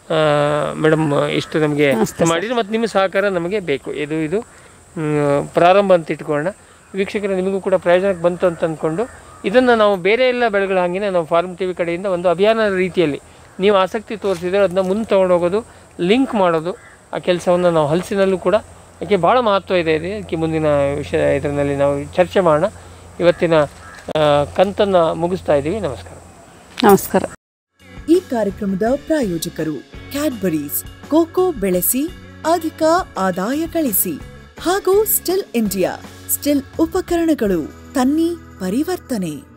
ಮೇಡಮ್ ಇಷ್ಟು ನಮಗೆ ಮಾಡಿದ್ರು ಮತ್ತು ನಿಮ್ಮ ಸಹಕಾರ ನಮಗೆ ಬೇಕು ಇದು ಇದು ಮ್, ಪ್ರಾರಂಭ ಅಂತ ಇಟ್ಕೊಳ್ಳೋಣ ವೀಕ್ಷಕರ ನಿಮಗೂ ಕೂಡ ಪ್ರಯೋಜನಕ್ಕೆ ಬಂತು ಅಂತ ಅಂದ್ಕೊಂಡು ಇದನ್ನು ನಾವು ಬೇರೆ ಎಲ್ಲ ಬೆಳೆಗಳ ಹಾಗೆಯೇ ನಾವು ಫಾರ್ಮ್ ಟಿ ವಿ ಕಡೆಯಿಂದ ಒಂದು ಅಭಿಯಾನ ರೀತಿಯಲ್ಲಿ ನೀವು ಆಸಕ್ತಿ ತೋರಿಸಿದರೆ ಅದನ್ನ ಮುಂದೆ ತೊಗೊಂಡೋಗೋದು ಲಿಂಕ್ ಮಾಡೋದು ಆ ಕೆಲಸವನ್ನು ನಾವು ಹಲಸಿನಲ್ಲೂ ಕೂಡ ಯಾಕೆ ಭಾಳ ಮಹತ್ವ ಇದೆ ಇದೆ ಅದಕ್ಕೆ ಮುಂದಿನ ವಿಷಯ ಇದರಲ್ಲಿ ನಾವು ಚರ್ಚೆ ಮಾಡೋಣ ಇವತ್ತಿನ ಕಂತನ್ನು ಮುಗಿಸ್ತಾ ಇದ್ದೀವಿ ನಮಸ್ಕಾರ
ನಮಸ್ಕಾರ
ಈ ಕಾರ್ಯಕ್ರಮದ ಪ್ರಾಯೋಜಕರು ಕ್ಯಾಡ್ಬರೀಸ್ ಕೋಕೋ ಬೆಳೆಸಿ ಅಧಿಕ ಆದಾಯ ಗಳಿಸಿ ಹಾಗೂ ಸ್ಟಿಲ್ ಇಂಡಿಯಾ ಸ್ಟಿಲ್ ಉಪಕರಣಗಳು ತನ್ನಿ ಪರಿವರ್ತನೆ